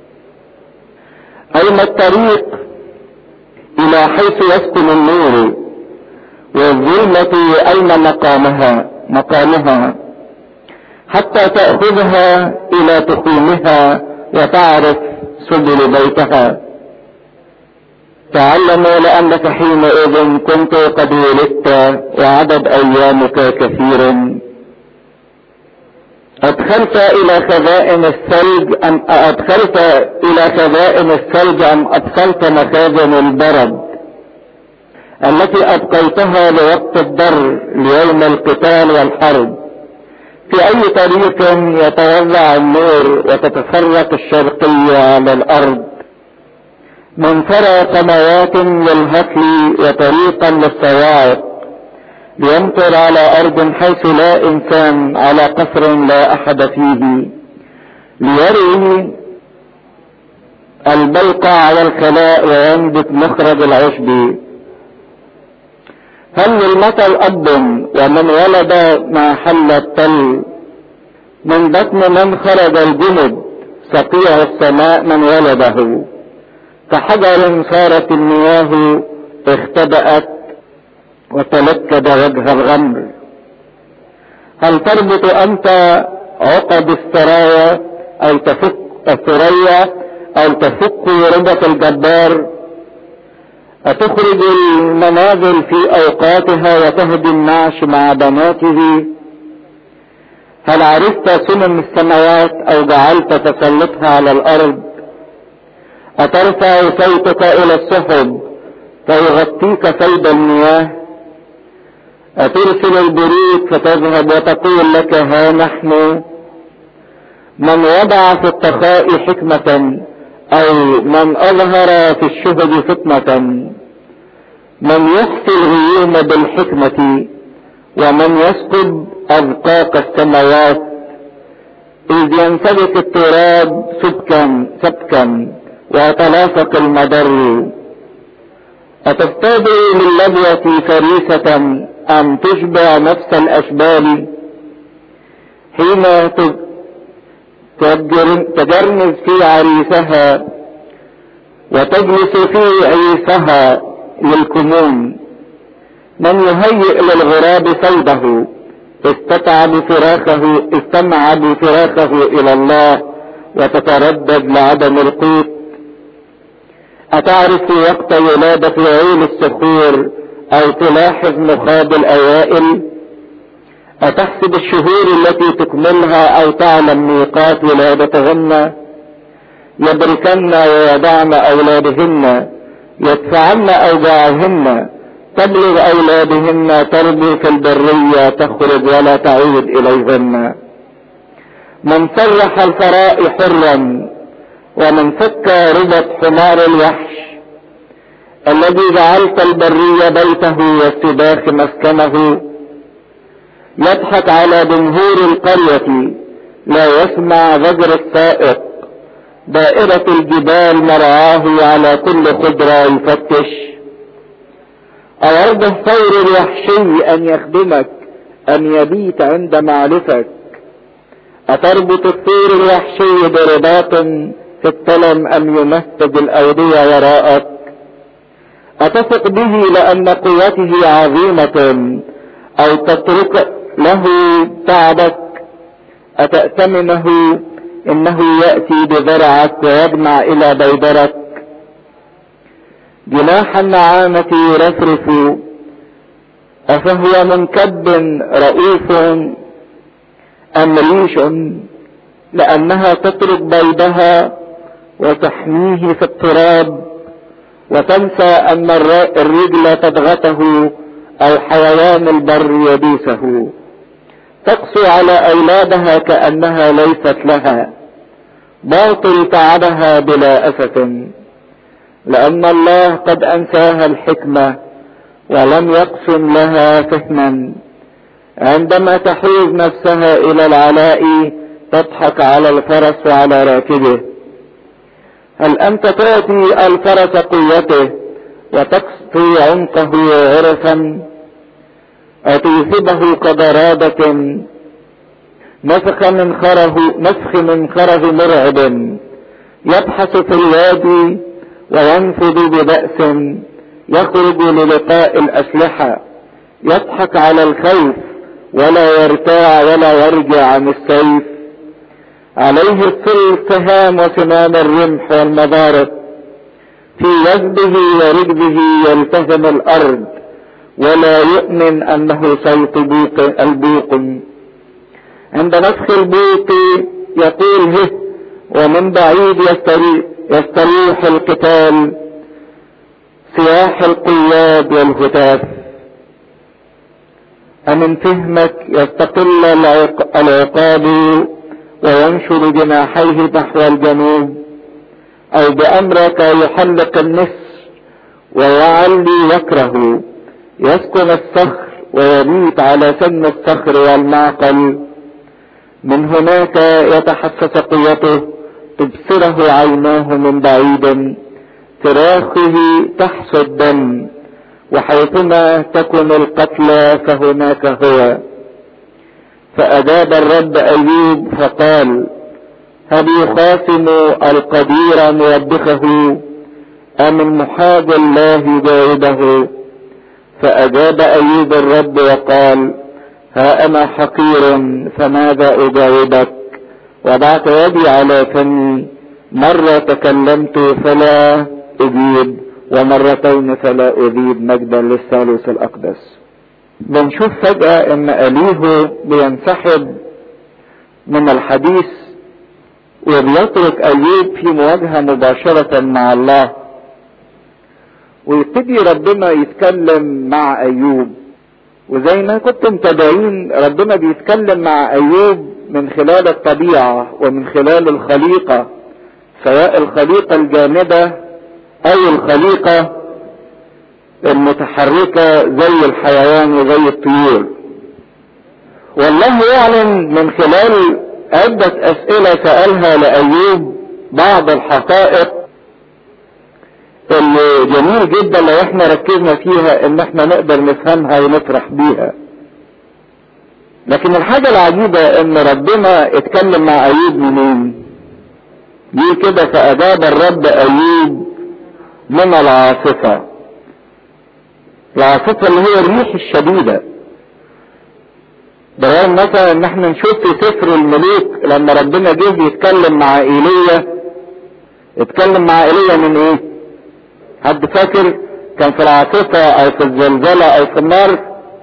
أين الطريق إلى حيث يسكن النور والظلمة أين مقامها مقامها حتى تأخذها إلى تخومها وتعرف سبل بيتها تعلموا لأنك حينئذ كنت قد ولدت وعدد أيامك كثير أدخلت إلى خزائن الثلج أم أدخلت إلى خزائن الثلج أم أدخلت مخازن البرد التي أبقيتها لوقت الضر ليوم القتال والحرب في أي طريق يتوزع النور وتتفرق الشرقية على الأرض من فرى سماوات للهكل وطريقا للصواعق ليمطر على أرض حيث لا إنسان على قصر لا أحد فيه ليروي البلقع والخلاء وينبت مخرج العشب هل للمطر أب ومن ولد ما حل التل من بطن من خرج الجند سقيع السماء من ولده كحجر صارت المياه اختبأت وتلكد وجه الغمر هل تربط انت عقد السرايا او تفك الثريا او تفك ربط الجبار أتخرج المنازل في أوقاتها وتهدي النعش مع بناته هل عرفت سنن السماوات أو جعلت تسلطها على الأرض أترفع صوتك إلى السحب فيغطيك سيد المياه أترسل البريد فتذهب وتقول لك ها نحن من وضع في التخاء حكمة أو من أظهر في الشهد فتنة من يحصي الغيوم بالحكمة ومن يسكب أذقاق السماوات إذ ينسبك التراب سبكا سبكا ويتلاصق المضر أتصطاد من لبوة فريسة أم تشبع نفس الأشبال حين تجرنز في عريسها وتجلس في عيسها للكمون من يهيئ للغراب صيده استتعب فراخه استمع بفراخه الى الله وتتردد لعدم القوت اتعرف وقت ولادة عيل الصخور او تلاحظ مخاض الاوائل اتحسب الشهور التي تكملها او تعلم ميقات ولادتهن يبركن ويدعن اولادهن يدفعن اوجاعهن تبلغ اولادهن تربو في البرية تخرج ولا تعود اليهن من سرح الفراء حرا ومن فك ربط حمار الوحش الذي جعلت البرية بيته والسباخ مسكنه يضحك على جمهور القرية لا يسمع زجر السائق دائرة الجبال مرعاه على كل خضرة يفتش أورد الثور الوحشي أن يخدمك أن يبيت عند معرفك أتربط الثور الوحشي برباط في التلم أم يمهد الأودية وراءك أتثق به لأن قوته عظيمة أو تترك له تعبك أتأتمنه إنه يأتي بذرعك ويجمع إلى بيدرك جناح النعامة يرفرف أفهو منكب رؤوف أم ريش لأنها تترك بيضها وتحميه في التراب وتنسى أن الرجل تضغطه أو حيوان البر يدوسه تقسو على أولادها كأنها ليست لها باطل تعبها بلا أسف لأن الله قد أنساها الحكمة ولم يقسم لها فهما عندما تحوز نفسها إلى العلاء تضحك على الفرس وعلى راكبه هل أنت تعطي الفرس قوته وتقصي عنقه عرفا أتوثبه كضرابة نفخ من خره نفخ من خره مرعب يبحث في الوادي وينفض ببأس يخرج للقاء الأسلحة يضحك على الخوف ولا يرتاع ولا يرجع عن السيف عليه السهام وسنام الرمح والمضارب في وجبه ورجبه يلتزم الأرض ولا يؤمن أنه صوت بوق البوق عند نفخ البوق يقول هه ومن بعيد يستريح, يستريح القتال سياح القياد والهتاف أمن فهمك يستقل العقاب وينشر جناحيه نحو الجنوب أو بأمرك يحلق النسر ويعلي وكره يسكن الصخر ويبيت على سن الصخر والمعقل من هناك يتحسس قوته تبصره عيناه من بعيد صراخه تحصى الدم وحيثما تكن القتلى فهناك هو فأجاب الرب أيوب فقال هل يخاصم القدير موبخه أم المحاج الله يجاوبه فأجاب أيوب الرب وقال ها أنا حقير فماذا أجاوبك وضعت يدي على فمي مرة تكلمت فلا أجيب ومرتين فلا أجيب مجدا للثالوث الأقدس بنشوف فجأة ان أليه بينسحب من الحديث وبيترك أيوب في مواجهة مباشرة مع الله ويبتدي ربنا يتكلم مع أيوب وزي ما كنتم متابعين ربنا بيتكلم مع أيوب من خلال الطبيعة ومن خلال الخليقة سواء الخليقة الجامدة أو الخليقة المتحركة زي الحيوان وزي الطيور والله يعلن من خلال عدة أسئلة سألها لأيوب بعض الحقائق اللي جميل جدا لو احنا ركزنا فيها ان احنا نقدر نفهمها ونفرح بيها لكن الحاجة العجيبة ان ربنا اتكلم مع ايوب منين ليه كده فاجاب الرب ايوب من العاصفة العاصفة اللي هي الريح الشديدة برغم مثلا ان احنا نشوف في سفر الملوك لما ربنا جه يتكلم مع ايليا اتكلم مع ايليا من ايه حد فاكر كان في العاصفة او في الزلزلة او في النار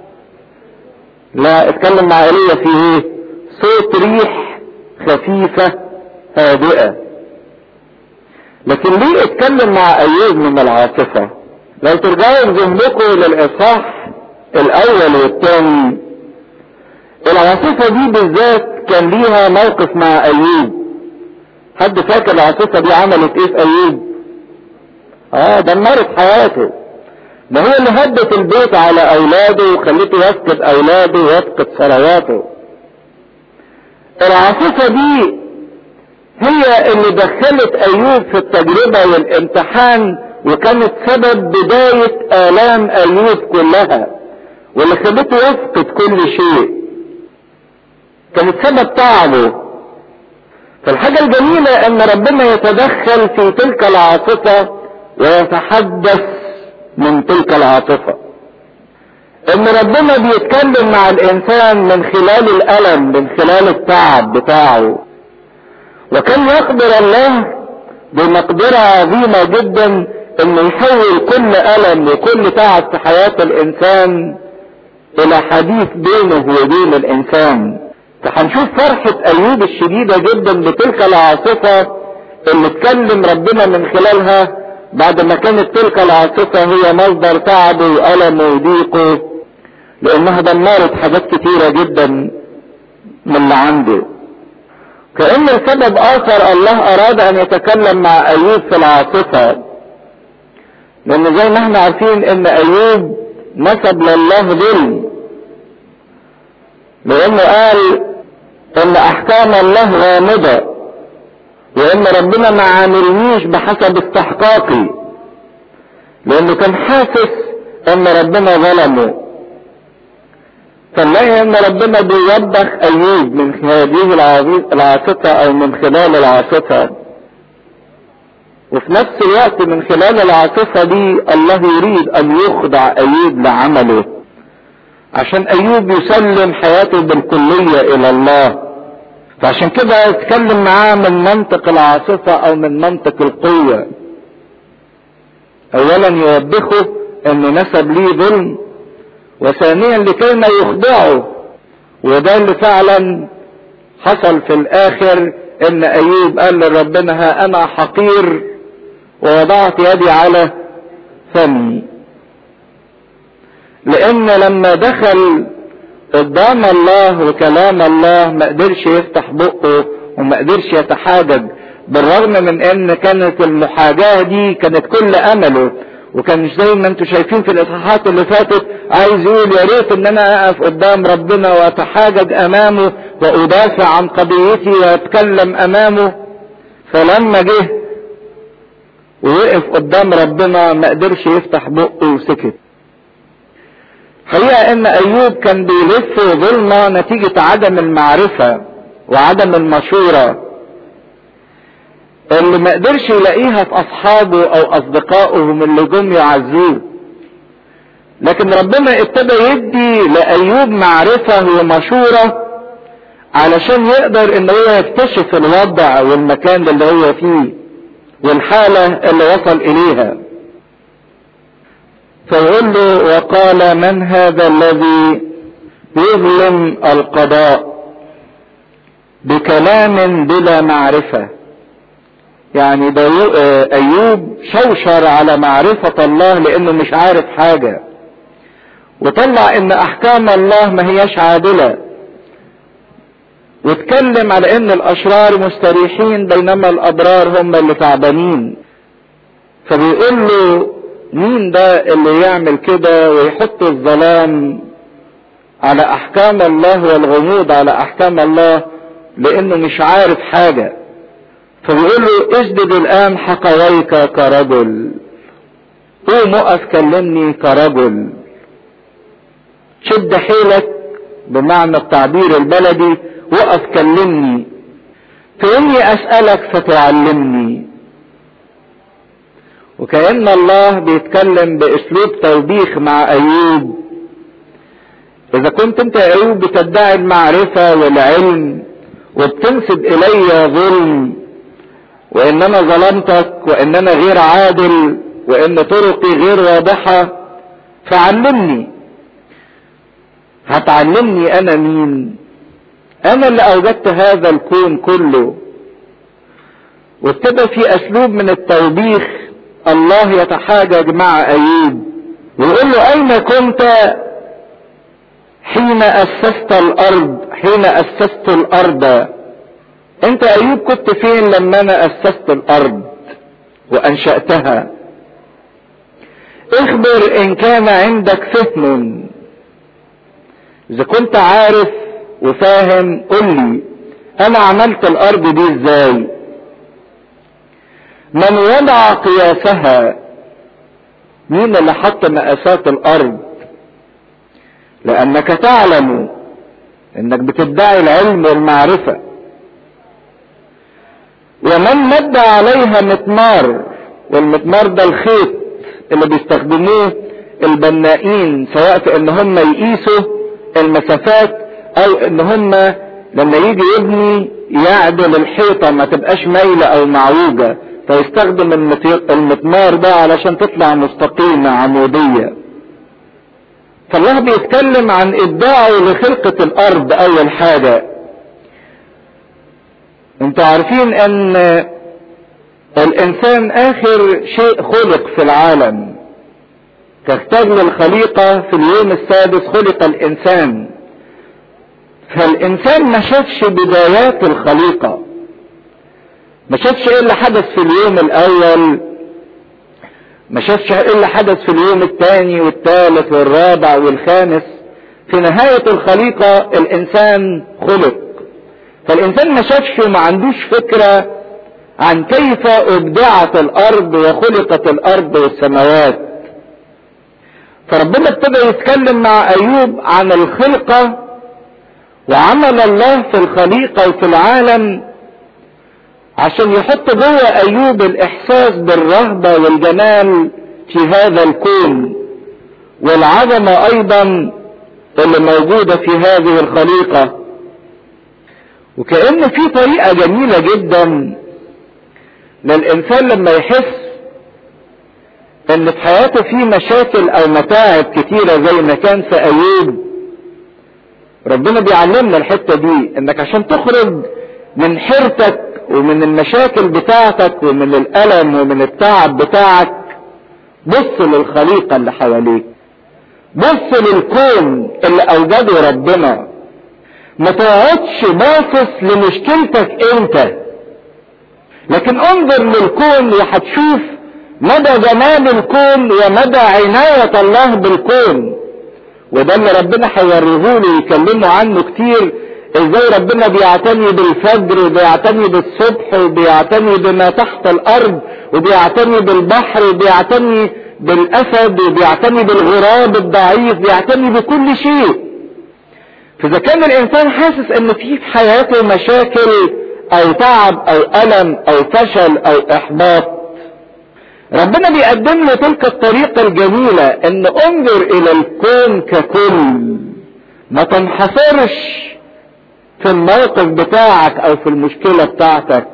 لا اتكلم مع ايليا في ايه صوت ريح خفيفة هادئة لكن ليه اتكلم مع ايوب من العاصفة لو ترجعوا بذهنكم للاصحاح الاول والثاني العاصفة دي بالذات كان ليها موقف مع ايوب حد فاكر العاصفة دي عملت ايه في ايوب اه دمرت حياته ده هو اللي هدت البيت على اولاده وخليته يفقد اولاده ويفقد ثرواته العاصفة دي هي اللي دخلت ايوب في التجربة والامتحان وكانت سبب بداية الام ايوب كلها واللي خلته يفقد كل شيء كانت سبب تعبه فالحاجة الجميلة ان ربنا يتدخل في تلك العاصفة ويتحدث من تلك العاصفة ان ربنا بيتكلم مع الانسان من خلال الالم من خلال التعب بتاعه وكان يقدر الله بمقدرة عظيمة جدا انه يحول كل الم وكل تعب في حياة الانسان الى حديث بينه وبين الانسان فهنشوف فرحة ايوب الشديدة جدا بتلك العاصفة اللي اتكلم ربنا من خلالها بعد ما كانت تلك العاصفة هي مصدر تعبه وألمه وضيقه لأنها دمرت حاجات كتيرة جدا من اللي عنده كأن السبب آخر الله أراد أن يتكلم مع أيوب في العاصفة لأن زي ما احنا عارفين إن أيوب نسب لله ظلم لأنه قال إن أحكام الله غامضة وان ربنا ما عاملنيش بحسب استحقاقي لانه كان حاسس ان ربنا ظلمه فنلاقي ان ربنا بيوبخ ايوب من هذه العاصفة او من خلال العاصفة وفي نفس الوقت من خلال العاصفة دي الله يريد ان يخضع ايوب لعمله عشان ايوب يسلم حياته بالكلية الى الله فعشان كده اتكلم معاه من منطق العاصفة او من منطق القوة اولا يوبخه انه نسب ليه ظلم وثانيا لكي ما يخضعه وده اللي فعلا حصل في الاخر ان ايوب قال لربنا ها انا حقير ووضعت يدي على فمي لان لما دخل قدام الله وكلام الله ما قدرش يفتح بقه وما قدرش يتحاجج بالرغم من ان كانت المحاجاة دي كانت كل امله وكان زي ما انتم شايفين في الاصحاحات اللي فاتت عايز يقول يا ريت ان انا اقف قدام ربنا واتحاجج امامه وادافع عن قضيتي واتكلم امامه فلما جه ووقف قدام ربنا ما قدرش يفتح بقه وسكت حقيقة ان ايوب كان بيلف ظلمة نتيجة عدم المعرفة وعدم المشورة اللي ما قدرش يلاقيها في اصحابه او اصدقائهم اللي جم يعزوه لكن ربنا ابتدى يدي لايوب معرفة ومشورة علشان يقدر ان هو يكتشف الوضع والمكان اللي هو فيه والحالة اللي وصل اليها فيقول له وقال من هذا الذي يظلم القضاء بكلام بلا معرفة يعني ايوب شوشر على معرفة الله لانه مش عارف حاجة وطلع ان احكام الله ما هياش عادلة واتكلم على ان الاشرار مستريحين بينما الابرار هم اللي تعبانين فبيقول له مين ده اللي يعمل كده ويحط الظلام على احكام الله والغموض على احكام الله لانه مش عارف حاجة فبيقول له اسجد الان حقويك كرجل قوم اقف كلمني كرجل شد حيلك بمعنى التعبير البلدي وقف كلمني فاني اسألك فتعلمني وكأن الله بيتكلم باسلوب توبيخ مع ايوب اذا كنت انت يا ايوب بتدعي المعرفة والعلم وبتنسب الي ظلم وان انا ظلمتك وان انا غير عادل وان طرقي غير واضحة فعلمني هتعلمني انا مين انا اللي اوجدت هذا الكون كله وابتدى في اسلوب من التوبيخ الله يتحاجج مع ايوب ويقول له اين كنت حين اسست الارض حين اسست الارض انت ايوب كنت فين لما انا اسست الارض وانشأتها اخبر ان كان عندك فهم اذا كنت عارف وفاهم قل لي انا عملت الارض دي ازاي من وضع قياسها مين اللي حط مقاسات الارض لانك تعلم انك بتدعي العلم والمعرفة ومن مد عليها مطمار والمطمار ده الخيط اللي بيستخدموه البنائين سواء في ان هم يقيسوا المسافات او ان هم لما يجي يبني يعدل الحيطة ما تبقاش مايلة او معوجة فيستخدم المسمار ده علشان تطلع مستقيمة عمودية فالله بيتكلم عن ابداعه لخلقة الارض اول حاجة انتوا عارفين ان الانسان اخر شيء خلق في العالم تحتاج للخليقة في اليوم السادس خلق الانسان فالانسان ما شافش بدايات الخليقة ما شافش ايه اللي حدث في اليوم الاول ما شافش ايه اللي حدث في اليوم الثاني والثالث والرابع والخامس في نهاية الخليقة الانسان خلق فالانسان ما شافش وما عندوش فكرة عن كيف ابدعت الارض وخلقت الارض والسماوات فربنا ابتدى يتكلم مع ايوب عن الخلقة وعمل الله في الخليقة وفي العالم عشان يحط جوه ايوب الاحساس بالرهبة والجمال في هذا الكون والعظمة ايضا اللي موجودة في هذه الخليقة وكأن في طريقة جميلة جدا للإنسان لما يحس إن في حياته في مشاكل أو متاعب كتيرة زي ما كان في أيوب ربنا بيعلمنا الحتة دي إنك عشان تخرج من حيرتك ومن المشاكل بتاعتك ومن الألم ومن التعب بتاعك بص للخليقة اللي حواليك بص للكون اللي أوجده ربنا ما تقعدش باصص لمشكلتك انت لكن انظر للكون وهتشوف مدى جمال الكون ومدى عناية الله بالكون وده اللي ربنا هيوريه له يكلموا عنه كتير ازاي ربنا بيعتني بالفجر وبيعتني بالصبح وبيعتني بما تحت الارض وبيعتني بالبحر وبيعتني بالاسد وبيعتني بالغراب الضعيف بيعتني بكل شيء فاذا كان الانسان حاسس ان في في حياته مشاكل او تعب او الم او فشل او احباط ربنا بيقدم له تلك الطريقة الجميلة ان انظر الى الكون ككل ما تنحصرش في الموقف بتاعك او في المشكلة بتاعتك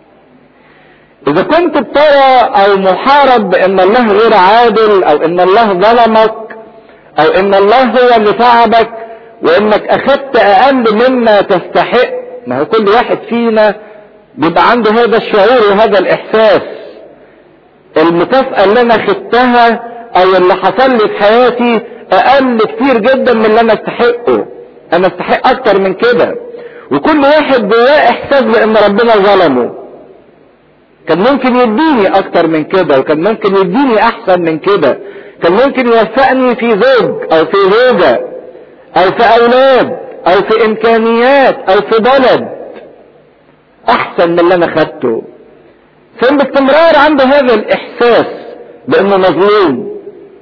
اذا كنت بترى او محارب بان الله غير عادل او ان الله ظلمك او ان الله هو اللي تعبك وانك اخدت اقل مما تستحق ما هو كل واحد فينا بيبقى عنده هذا الشعور وهذا الاحساس المكافأة اللي انا خدتها او اللي حصل لي في حياتي اقل كتير جدا من اللي انا استحقه انا استحق اكتر من كده وكل واحد جواه احساس بان ربنا ظلمه كان ممكن يديني اكتر من كده وكان ممكن يديني احسن من كده كان ممكن يوفقني في زوج او في زوجة او في اولاد او في امكانيات او في بلد احسن من اللي انا خدته ثم باستمرار عنده هذا الاحساس بانه مظلوم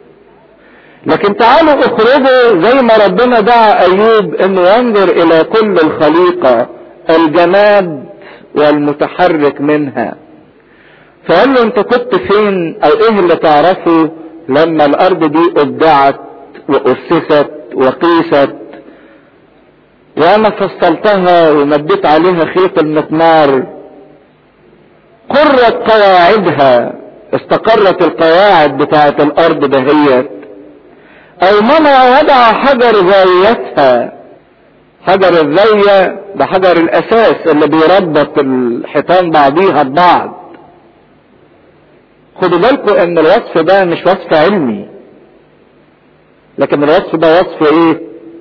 لكن تعالوا اخرجوا زي ما ربنا دعا ايوب انه ينظر الى كل الخليقة الجماد والمتحرك منها فقال له انت كنت فين او ايه اللي تعرفه لما الارض دي ابدعت واسست وقيست وانا فصلتها ومديت عليها خيط المسمار قرت قواعدها استقرت القواعد بتاعت الارض دهيت او منع وضع حجر زاويتها حجر الزاوية ده حجر الاساس اللي بيربط الحيطان بعضيها ببعض خدوا بالكم ان الوصف ده مش وصف علمي لكن الوصف ده وصف ايه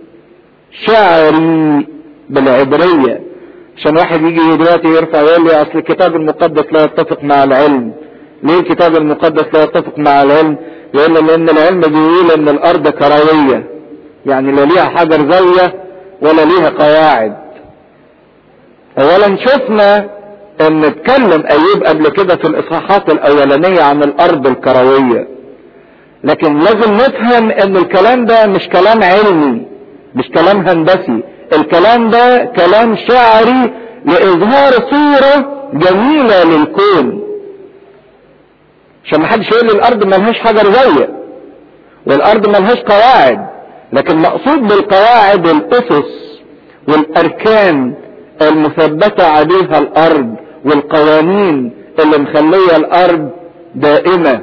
شعري بالعبرية عشان واحد يجي دلوقتي يرفع يقول لي اصل الكتاب المقدس لا يتفق مع العلم ليه الكتاب المقدس لا يتفق مع العلم يقول لي لان العلم بيقول ان الارض كروية يعني لا ليها حجر زاوية ولا ليها قواعد اولا شفنا ان اتكلم ايوب قبل كده في الاصحاحات الاولانية عن الارض الكروية لكن لازم نفهم ان الكلام ده مش كلام علمي مش كلام هندسي الكلام ده كلام شعري لاظهار صورة جميلة للكون عشان ما حدش يقول لي الارض ملهاش حجر زاوية والارض ملهاش قواعد لكن مقصود بالقواعد الاسس والاركان المثبتة عليها الارض والقوانين اللي مخلية الارض دائمة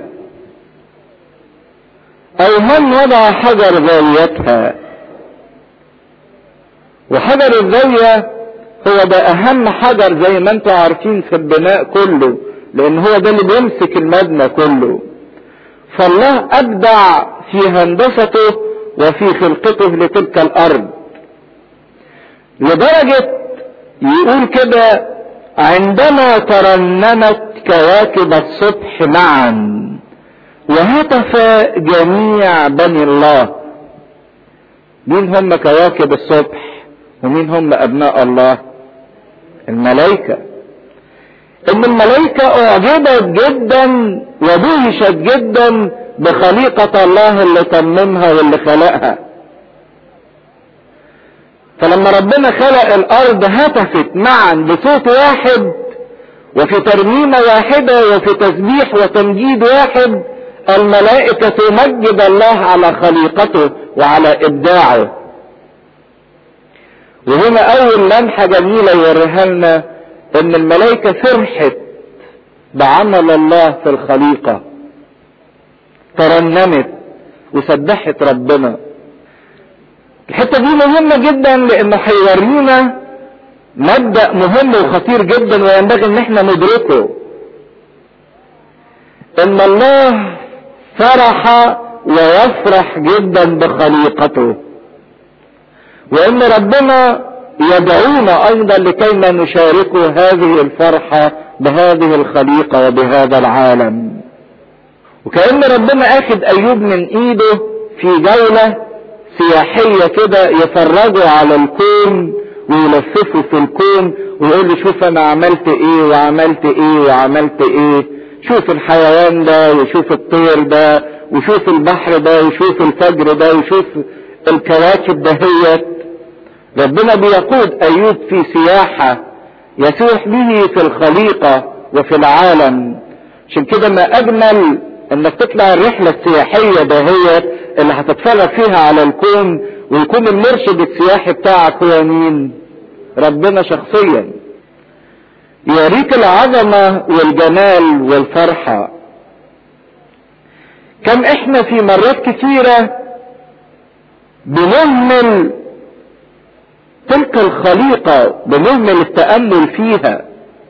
او من وضع حجر زاويتها وحجر الزاوية هو ده اهم حجر زي ما انتم عارفين في البناء كله لان هو ده اللي بيمسك المبنى كله فالله ابدع في هندسته وفي خلقته لتلك الارض لدرجة يقول كده عندما ترنمت كواكب الصبح معا وهتف جميع بني الله مين هم كواكب الصبح ومين هم ابناء الله الملائكة ان الملائكة اعجبت جدا ودهشت جدا بخليقة الله اللي تممها واللي خلقها فلما ربنا خلق الارض هتفت معا بصوت واحد وفي ترنيمة واحدة وفي تسبيح وتمجيد واحد الملائكة تمجد الله على خليقته وعلى ابداعه وهنا اول لمحة جميلة يوريها لنا ان الملائكة فرحت بعمل الله في الخليقة ترنمت وسبحت ربنا الحتة دي مهمة جدا لانه هيورينا مبدأ مهم وخطير جدا وينبغي ان احنا ندركه ان الله فرح ويفرح جدا بخليقته وان ربنا يدعونا ايضا لكيما نشاركه هذه الفرحة بهذه الخليقة وبهذا العالم وكأن ربنا اخد ايوب من ايده في جولة سياحية كده يفرجوا على الكون ويلففوا في الكون ويقول لي شوف انا عملت ايه وعملت ايه وعملت ايه شوف الحيوان ده وشوف الطير ده وشوف البحر ده وشوف الفجر ده وشوف الكواكب دهيت ربنا بيقود ايوب في سياحة يسوح به في الخليقة وفي العالم عشان كده ما اجمل انك تطلع الرحلة السياحية دهيت اللي هتتفرج فيها على الكون ويكون المرشد السياحي بتاعك هو مين ربنا شخصيا يوريك العظمة والجمال والفرحة كم احنا في مرات كثيرة بنهمل تلك الخليقة بنهمل التأمل فيها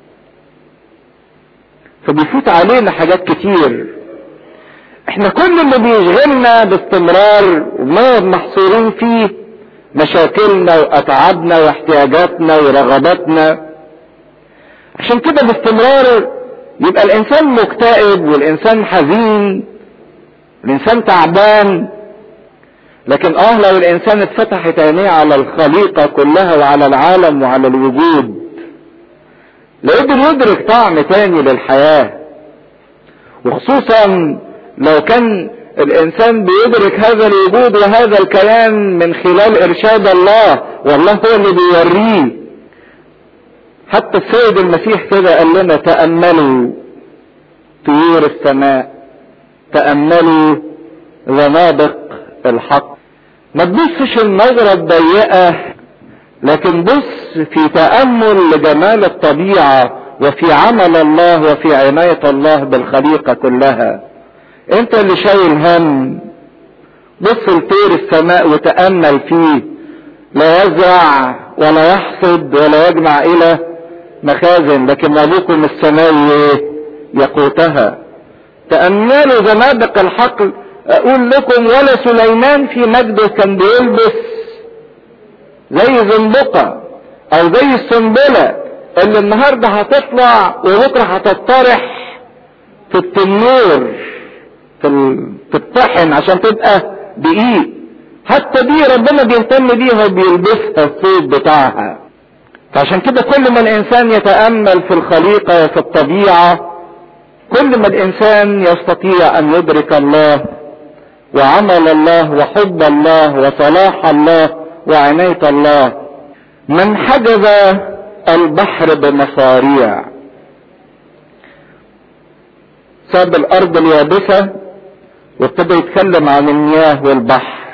فبيفوت علينا حاجات كتير احنا كل اللي بيشغلنا باستمرار وبنقعد محصورين فيه مشاكلنا واتعابنا واحتياجاتنا ورغباتنا عشان كده باستمرار يبقى الانسان مكتئب والانسان حزين الانسان تعبان لكن اه لو الانسان اتفتحت عينيه على الخليقة كلها وعلى العالم وعلى الوجود لقدر يدرك طعم تاني للحياة وخصوصا لو كان الانسان بيدرك هذا الوجود وهذا الكيان من خلال ارشاد الله والله هو اللي بيوريه حتى السيد المسيح كده قال لنا تأملوا طيور السماء تأملوا زنادق الحق ما تبصش النظرة الضيقة لكن بص في تأمل لجمال الطبيعة وفي عمل الله وفي عناية الله بالخليقة كلها انت اللي شايل هم بص لطير السماء وتأمل فيه لا يزرع ولا يحصد ولا يجمع الى مخازن لكن ابوكم السماوي يقوتها تأملوا زنادق الحقل اقول لكم ولا سليمان في مجده كان بيلبس زي زنبقة او زي السنبلة اللي النهاردة هتطلع وبكرة هتطرح في التنور في تطحن عشان تبقى دقيق حتى دي ربنا بيهتم بيها وبيلبسها الصوت بتاعها فعشان كده كل ما الانسان يتأمل في الخليقة وفي الطبيعة كل ما الانسان يستطيع ان يدرك الله وعمل الله وحب الله وصلاح الله وعناية الله من حجز البحر بمصاريع ساب الارض اليابسة وابتدى يتكلم عن المياه والبحر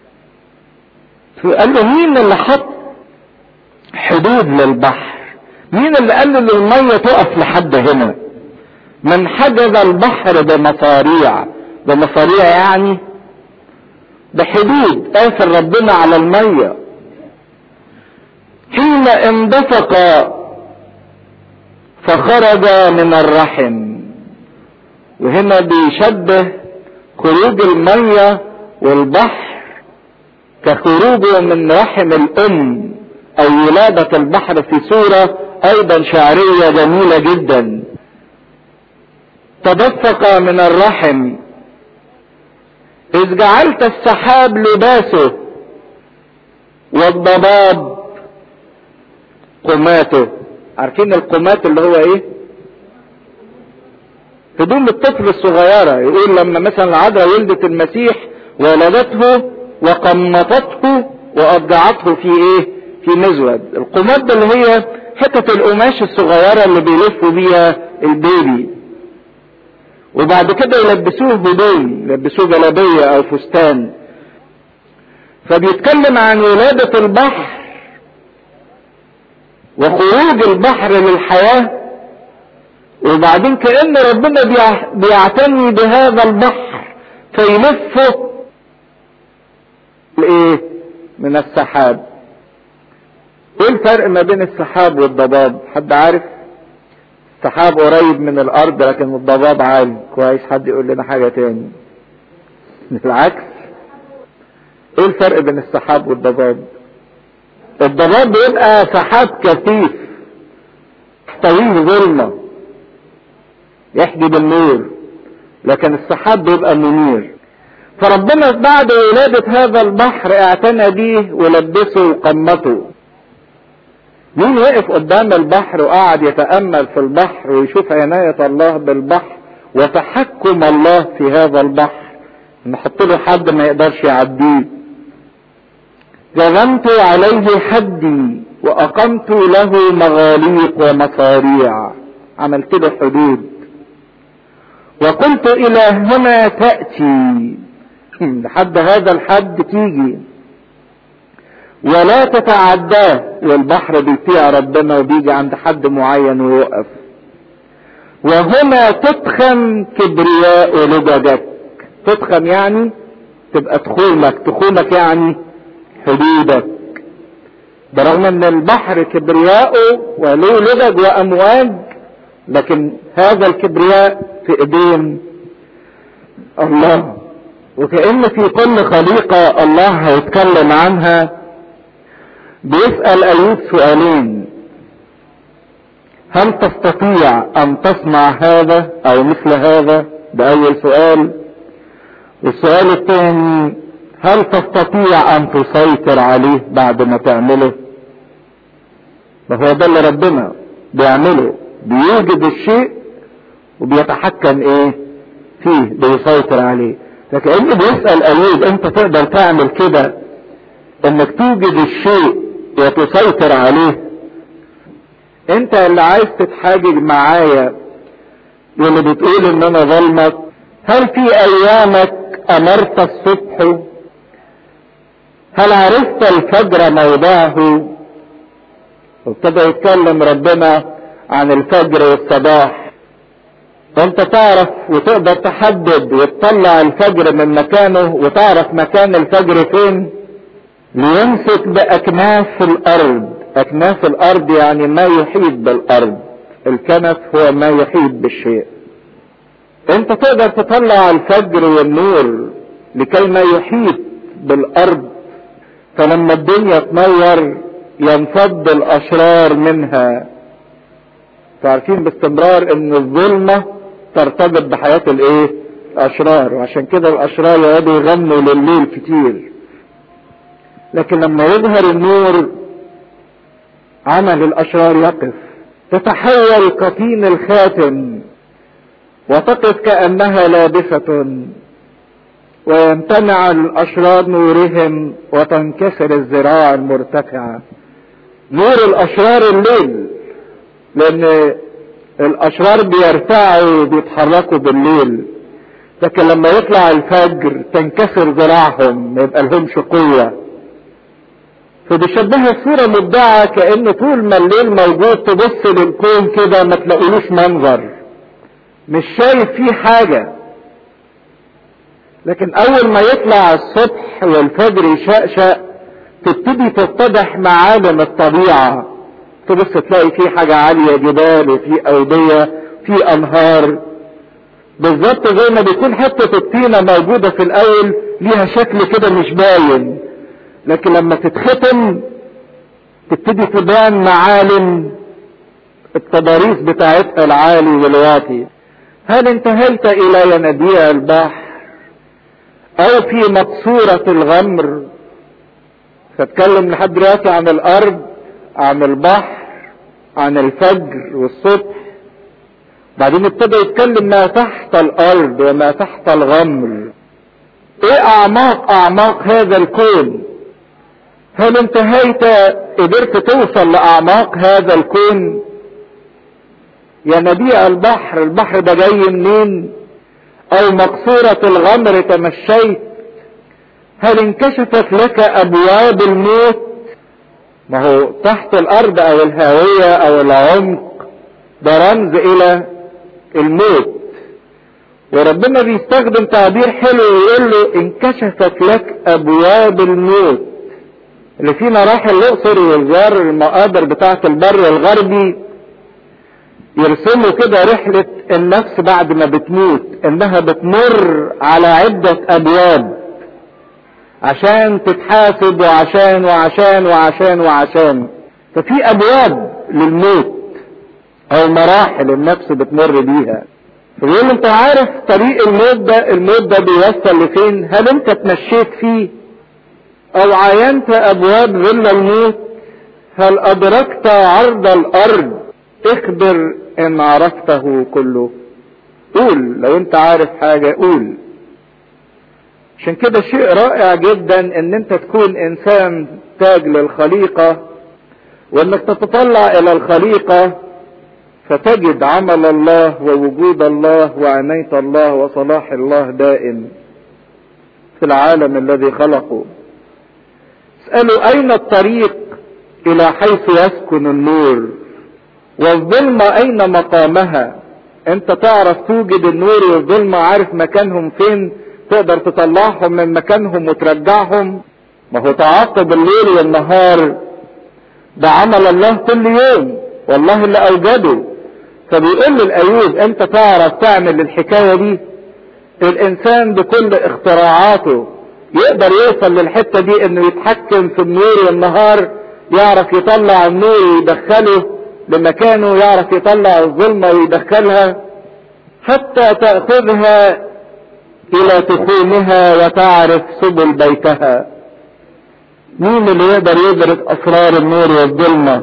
فقال له مين اللي حط حدود للبحر مين اللي قال له المية تقف لحد هنا من حجز البحر بمصاريع بمصاريع يعني بحدود قافل ربنا على المية حين اندفق فخرج من الرحم وهنا بيشبه خروج المية والبحر كخروجه من رحم الام او ولادة البحر في صورة ايضا شعرية جميلة جدا تدفق من الرحم اذ جعلت السحاب لباسه والضباب قماته عارفين القمات اللي هو ايه هدوم الطفل الصغيرة يقول لما مثلا العذراء ولدت المسيح ولدته وقمطته واضجعته في ايه في مزود القمات ده اللي هي حتة القماش الصغيرة اللي بيلفوا بيها البيبي وبعد كده يلبسوه هدوم يلبسوه جلابية او فستان فبيتكلم عن ولادة البحر وخروج البحر للحياة وبعدين كأن ربنا بيعتني بهذا البحر فيلفه الايه من السحاب ايه الفرق ما بين السحاب والضباب حد عارف السحاب قريب من الارض لكن الضباب عالي كويس حد يقول لنا حاجة تاني بالعكس ايه الفرق بين السحاب والضباب الضباب بيبقى سحاب كثيف طويل ظلمة يحجب النور لكن السحاب بيبقى منير فربنا بعد ولادة هذا البحر اعتنى بيه ولبسه وقمته مين وقف قدام البحر وقعد يتأمل في البحر ويشوف عناية الله بالبحر وتحكم الله في هذا البحر نحط له حد ما يقدرش يعديه جزمت عليه حدي واقمت له مغاليق ومصاريع عملت له حدود وقلت الى هنا تأتي لحد هذا الحد تيجي ولا تتعداه والبحر بيطيع ربنا وبيجي عند حد معين ويوقف وهنا تتخم كبرياء لججك تتخم يعني تبقى تخومك تخومك يعني حدودك برغم ان البحر كبرياءه وله لجج وامواج لكن هذا الكبرياء في ايدين الله وكأن في كل خليقة الله هيتكلم عنها بيسأل ايوب سؤالين هل تستطيع ان تصنع هذا او مثل هذا ده اول سؤال والسؤال الثاني هل تستطيع ان تسيطر عليه بعد ما تعمله ما هو ده اللي ربنا بيعمله بيوجد الشيء وبيتحكم ايه فيه بيسيطر عليه فكأنه بيسأل ايوب انت تقدر تعمل كده انك توجد الشيء وتسيطر عليه انت اللي عايز تتحاجج معايا واللي بتقول ان انا ظلمك هل في ايامك امرت الصبح هل عرفت الفجر موضعه وابتدى يتكلم ربنا عن الفجر والصباح فانت تعرف وتقدر تحدد وتطلع الفجر من مكانه وتعرف مكان الفجر فين ليمسك باكناف الارض اكناف الارض يعني ما يحيط بالارض الكنف هو ما يحيط بالشيء انت تقدر تطلع الفجر والنور لكي ما يحيط بالارض فلما الدنيا تنور ينفض الاشرار منها فعارفين باستمرار ان الظلمة ترتبط بحياة الايه الاشرار وعشان كده الاشرار يقعدوا يغنوا لليل كتير لكن لما يظهر النور عمل الاشرار يقف تتحول كطين الخاتم وتقف كانها لابسه ويمتنع الاشرار نورهم وتنكسر الذراع المرتفعه نور الاشرار الليل لان الاشرار بيرتعوا وبيتحركوا بالليل لكن لما يطلع الفجر تنكسر ذراعهم ما يبقى لهمش قوة فبيشبهها الصورة مبدعة كأن طول ما الليل موجود تبص للكون كده ما تلاقولوش منظر مش شايف فيه حاجة لكن أول ما يطلع الصبح والفجر يشقشق تبتدي تتضح معالم الطبيعة تبص تلاقي فيه حاجة عالية جبال وفي أودية في أنهار بالظبط زي ما بيكون حتة الطينة موجودة في الأول ليها شكل كده مش باين لكن لما تتختم تبتدي تبان معالم التضاريس بتاعتها العالي والواطي هل انتهيت الى ينابيع البحر او في مقصورة الغمر فاتكلم لحد دلوقتي عن الارض عن البحر عن الفجر والصبح بعدين ابتدى يتكلم ما تحت الارض وما تحت الغمر ايه اعماق اعماق هذا الكون هل انتهيت قدرت توصل لاعماق هذا الكون يا نبيع البحر البحر ده جاي منين او مقصورة الغمر تمشيت هل انكشفت لك ابواب الموت ما هو تحت الارض او الهاوية او العمق ده رمز الى الموت وربنا بيستخدم تعبير حلو ويقول له انكشفت لك ابواب الموت اللي فينا راح الاقصر وزار المقابر بتاعه البر الغربي يرسموا كده رحلة النفس بعد ما بتموت انها بتمر على عدة ابواب عشان تتحاسب وعشان وعشان وعشان وعشان ففي ابواب للموت او مراحل النفس بتمر بيها فبيقول انت عارف طريق الموت ده الموت ده بيوصل لفين هل انت اتمشيت فيه او عاينت ابواب ظل الموت هل ادركت عرض الارض اخبر ان عرفته كله قول لو انت عارف حاجة قول عشان كده شيء رائع جدا ان انت تكون انسان تاج للخليقة وانك تتطلع الى الخليقة فتجد عمل الله ووجود الله وعناية الله وصلاح الله دائم في العالم الذي خلقه اسألوا اين الطريق الى حيث يسكن النور والظلمة اين مقامها انت تعرف توجد النور والظلمة عارف مكانهم فين تقدر تطلعهم من مكانهم وترجعهم ما هو تعاقب الليل والنهار ده عمل الله كل يوم والله اللي اوجده فبيقول للايوب انت تعرف تعمل الحكاية دي الانسان بكل اختراعاته يقدر يوصل للحتة دي انه يتحكم في النور والنهار يعرف يطلع النور ويدخله لمكانه يعرف يطلع الظلمة ويدخلها حتى تأخذها إلى تخومها وتعرف سبل بيتها مين اللي يقدر يدرك أسرار النور والظلمة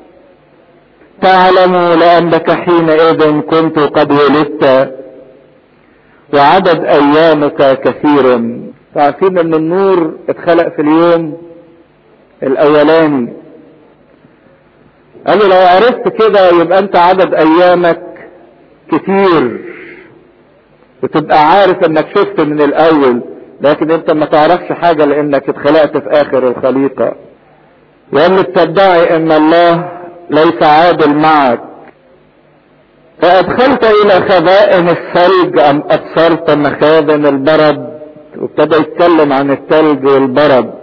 تعلم لأنك حينئذ كنت قد ولدت وعدد أيامك كثير تعرفين أن النور اتخلق في اليوم الأولاني قال له لو عرفت كده يبقى انت عدد ايامك كتير وتبقى عارف انك شفت من الاول لكن انت ما تعرفش حاجة لانك اتخلقت في اخر الخليقة وان تدعي ان الله ليس عادل معك فادخلت الى خبائن الثلج ام ابصرت مخازن البرد وابتدى يتكلم عن الثلج والبرد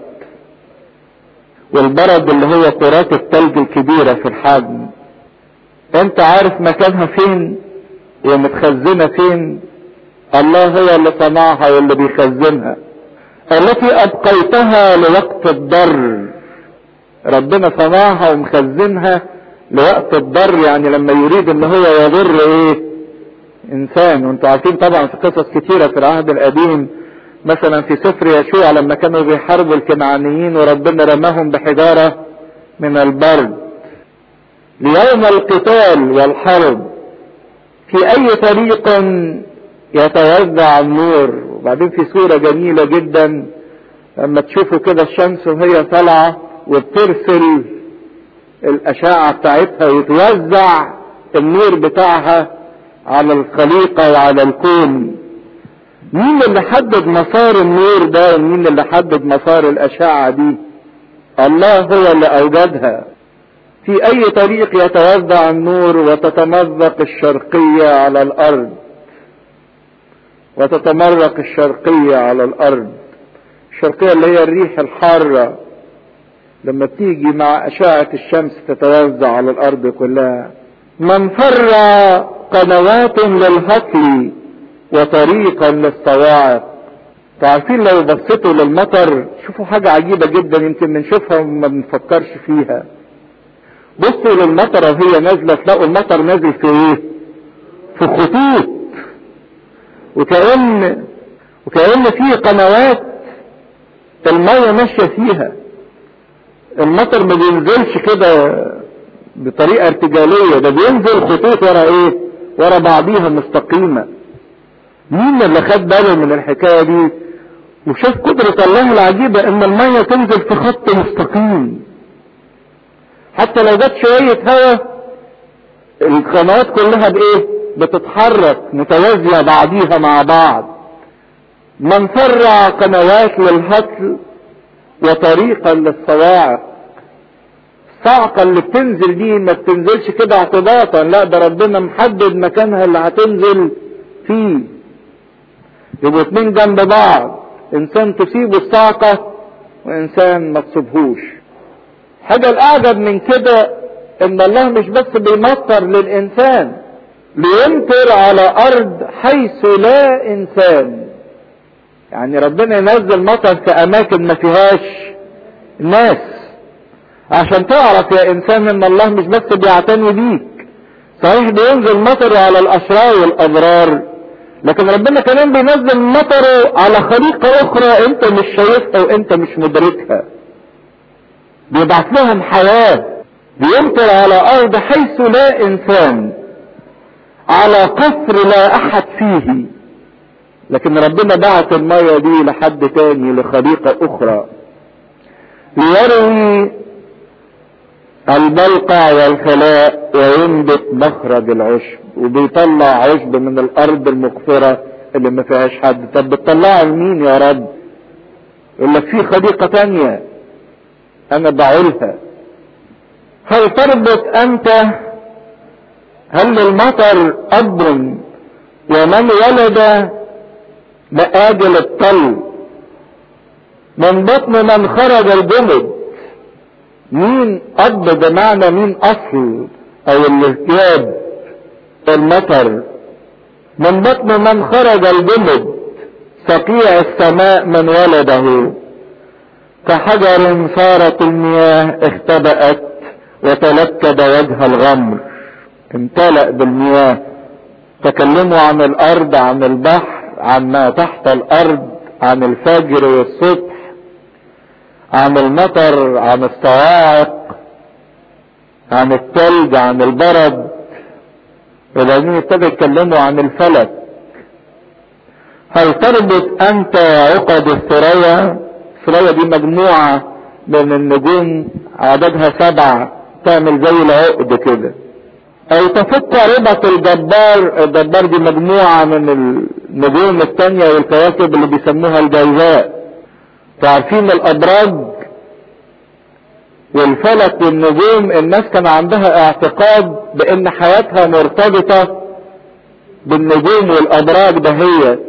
والبرد اللي هو كرات الثلج الكبيرة في الحجم انت عارف مكانها فين ومتخزنة فين الله هو اللي صنعها واللي بيخزنها التي ابقيتها لوقت الضر ربنا صنعها ومخزنها لوقت الضر يعني لما يريد ان هو يضر ايه انسان وانتوا عارفين طبعا في قصص كتيرة في العهد القديم مثلا في سفر يشوع لما كانوا بيحاربوا الكنعانيين وربنا رماهم بحجارة من البرد ليوم القتال والحرب في اي طريق يتوزع النور وبعدين في صورة جميلة جدا لما تشوفوا كده الشمس وهي طالعة وبترسل الاشعة بتاعتها ويتوزع النور بتاعها على الخليقة وعلى الكون مين اللي حدد مسار النور ده ومين اللي حدد مسار الاشعة دي الله هو اللي اوجدها في اي طريق يتوزع النور وتتمزق الشرقية على الارض وتتمرق الشرقية على الارض الشرقية اللي هي الريح الحارة لما بتيجي مع اشعة الشمس تتوزع على الارض كلها من فر قنوات للهطل وطريقا للصواعق عارفين لو بصيتوا للمطر شوفوا حاجة عجيبة جدا يمكن بنشوفها وما بنفكرش فيها بصوا للمطر وهي نازلة تلاقوا المطر نازل في ايه في خطوط وكأن وكأن في قنوات المية ماشية فيها المطر ما بينزلش كده بطريقة ارتجالية ده بينزل خطوط ورا ايه ورا بعضيها مستقيمة مين اللي خد باله من الحكاية دي وشاف قدرة الله العجيبة ان المية تنزل في خط مستقيم حتى لو جت شوية هواء القنوات كلها بايه بتتحرك متوازية بعضيها مع بعض من فرع قنوات للهطل وطريقا للصواعق الصعقة اللي بتنزل دي ما بتنزلش كده اعتباطا لا ده ربنا محدد مكانها اللي هتنزل فيه يبقوا اتنين جنب بعض انسان تصيبه الصعقة وانسان ما تصيبهوش حاجة الاعجب من كده ان الله مش بس بيمطر للانسان بيمطر على ارض حيث لا انسان يعني ربنا ينزل مطر في اماكن ما فيهاش ناس عشان تعرف يا انسان ان الله مش بس بيعتني بيك صحيح بينزل مطر على الاشرار والابرار لكن ربنا كمان بينزل مطره على خليقة اخرى انت مش شايفها وانت مش مدركها بيبعث لهم حياة بيمطر على ارض حيث لا انسان على قصر لا احد فيه لكن ربنا بعت المية دي لحد تاني لخليقة اخرى ليروي البلقع والخلاء وينبت مخرج العشب وبيطلع عشب من الارض المغفرة اللي ما فيهاش حد طب بتطلعه لمين يا رب يقول لك في خليقة تانية انا بعولها هل تربط انت هل للمطر اب ومن ولد مآجل الطل من بطن من خرج الجمد مين اب بمعنى مين اصل او اللي جاب المطر من بطن من خرج الجمد سقيع السماء من ولده كحجر صارت المياه اختبأت وتلكد وجه الغمر امتلأ بالمياه تكلموا عن الارض عن البحر عن ما تحت الارض عن الفجر والصبح عن المطر عن الصواعق عن الثلج عن البرد وبعدين ابتدى يتكلموا عن الفلك هل تربط انت عقد الثريا الثريا دي مجموعة من النجوم عددها سبع تعمل زي العقد كده او تفك ربط الجبار الجبار دي مجموعة من النجوم التانية والكواكب اللي بيسموها الجوزاء تعرفين الابراج والفلك والنجوم الناس كان عندها اعتقاد بان حياتها مرتبطة بالنجوم والابراج دهيت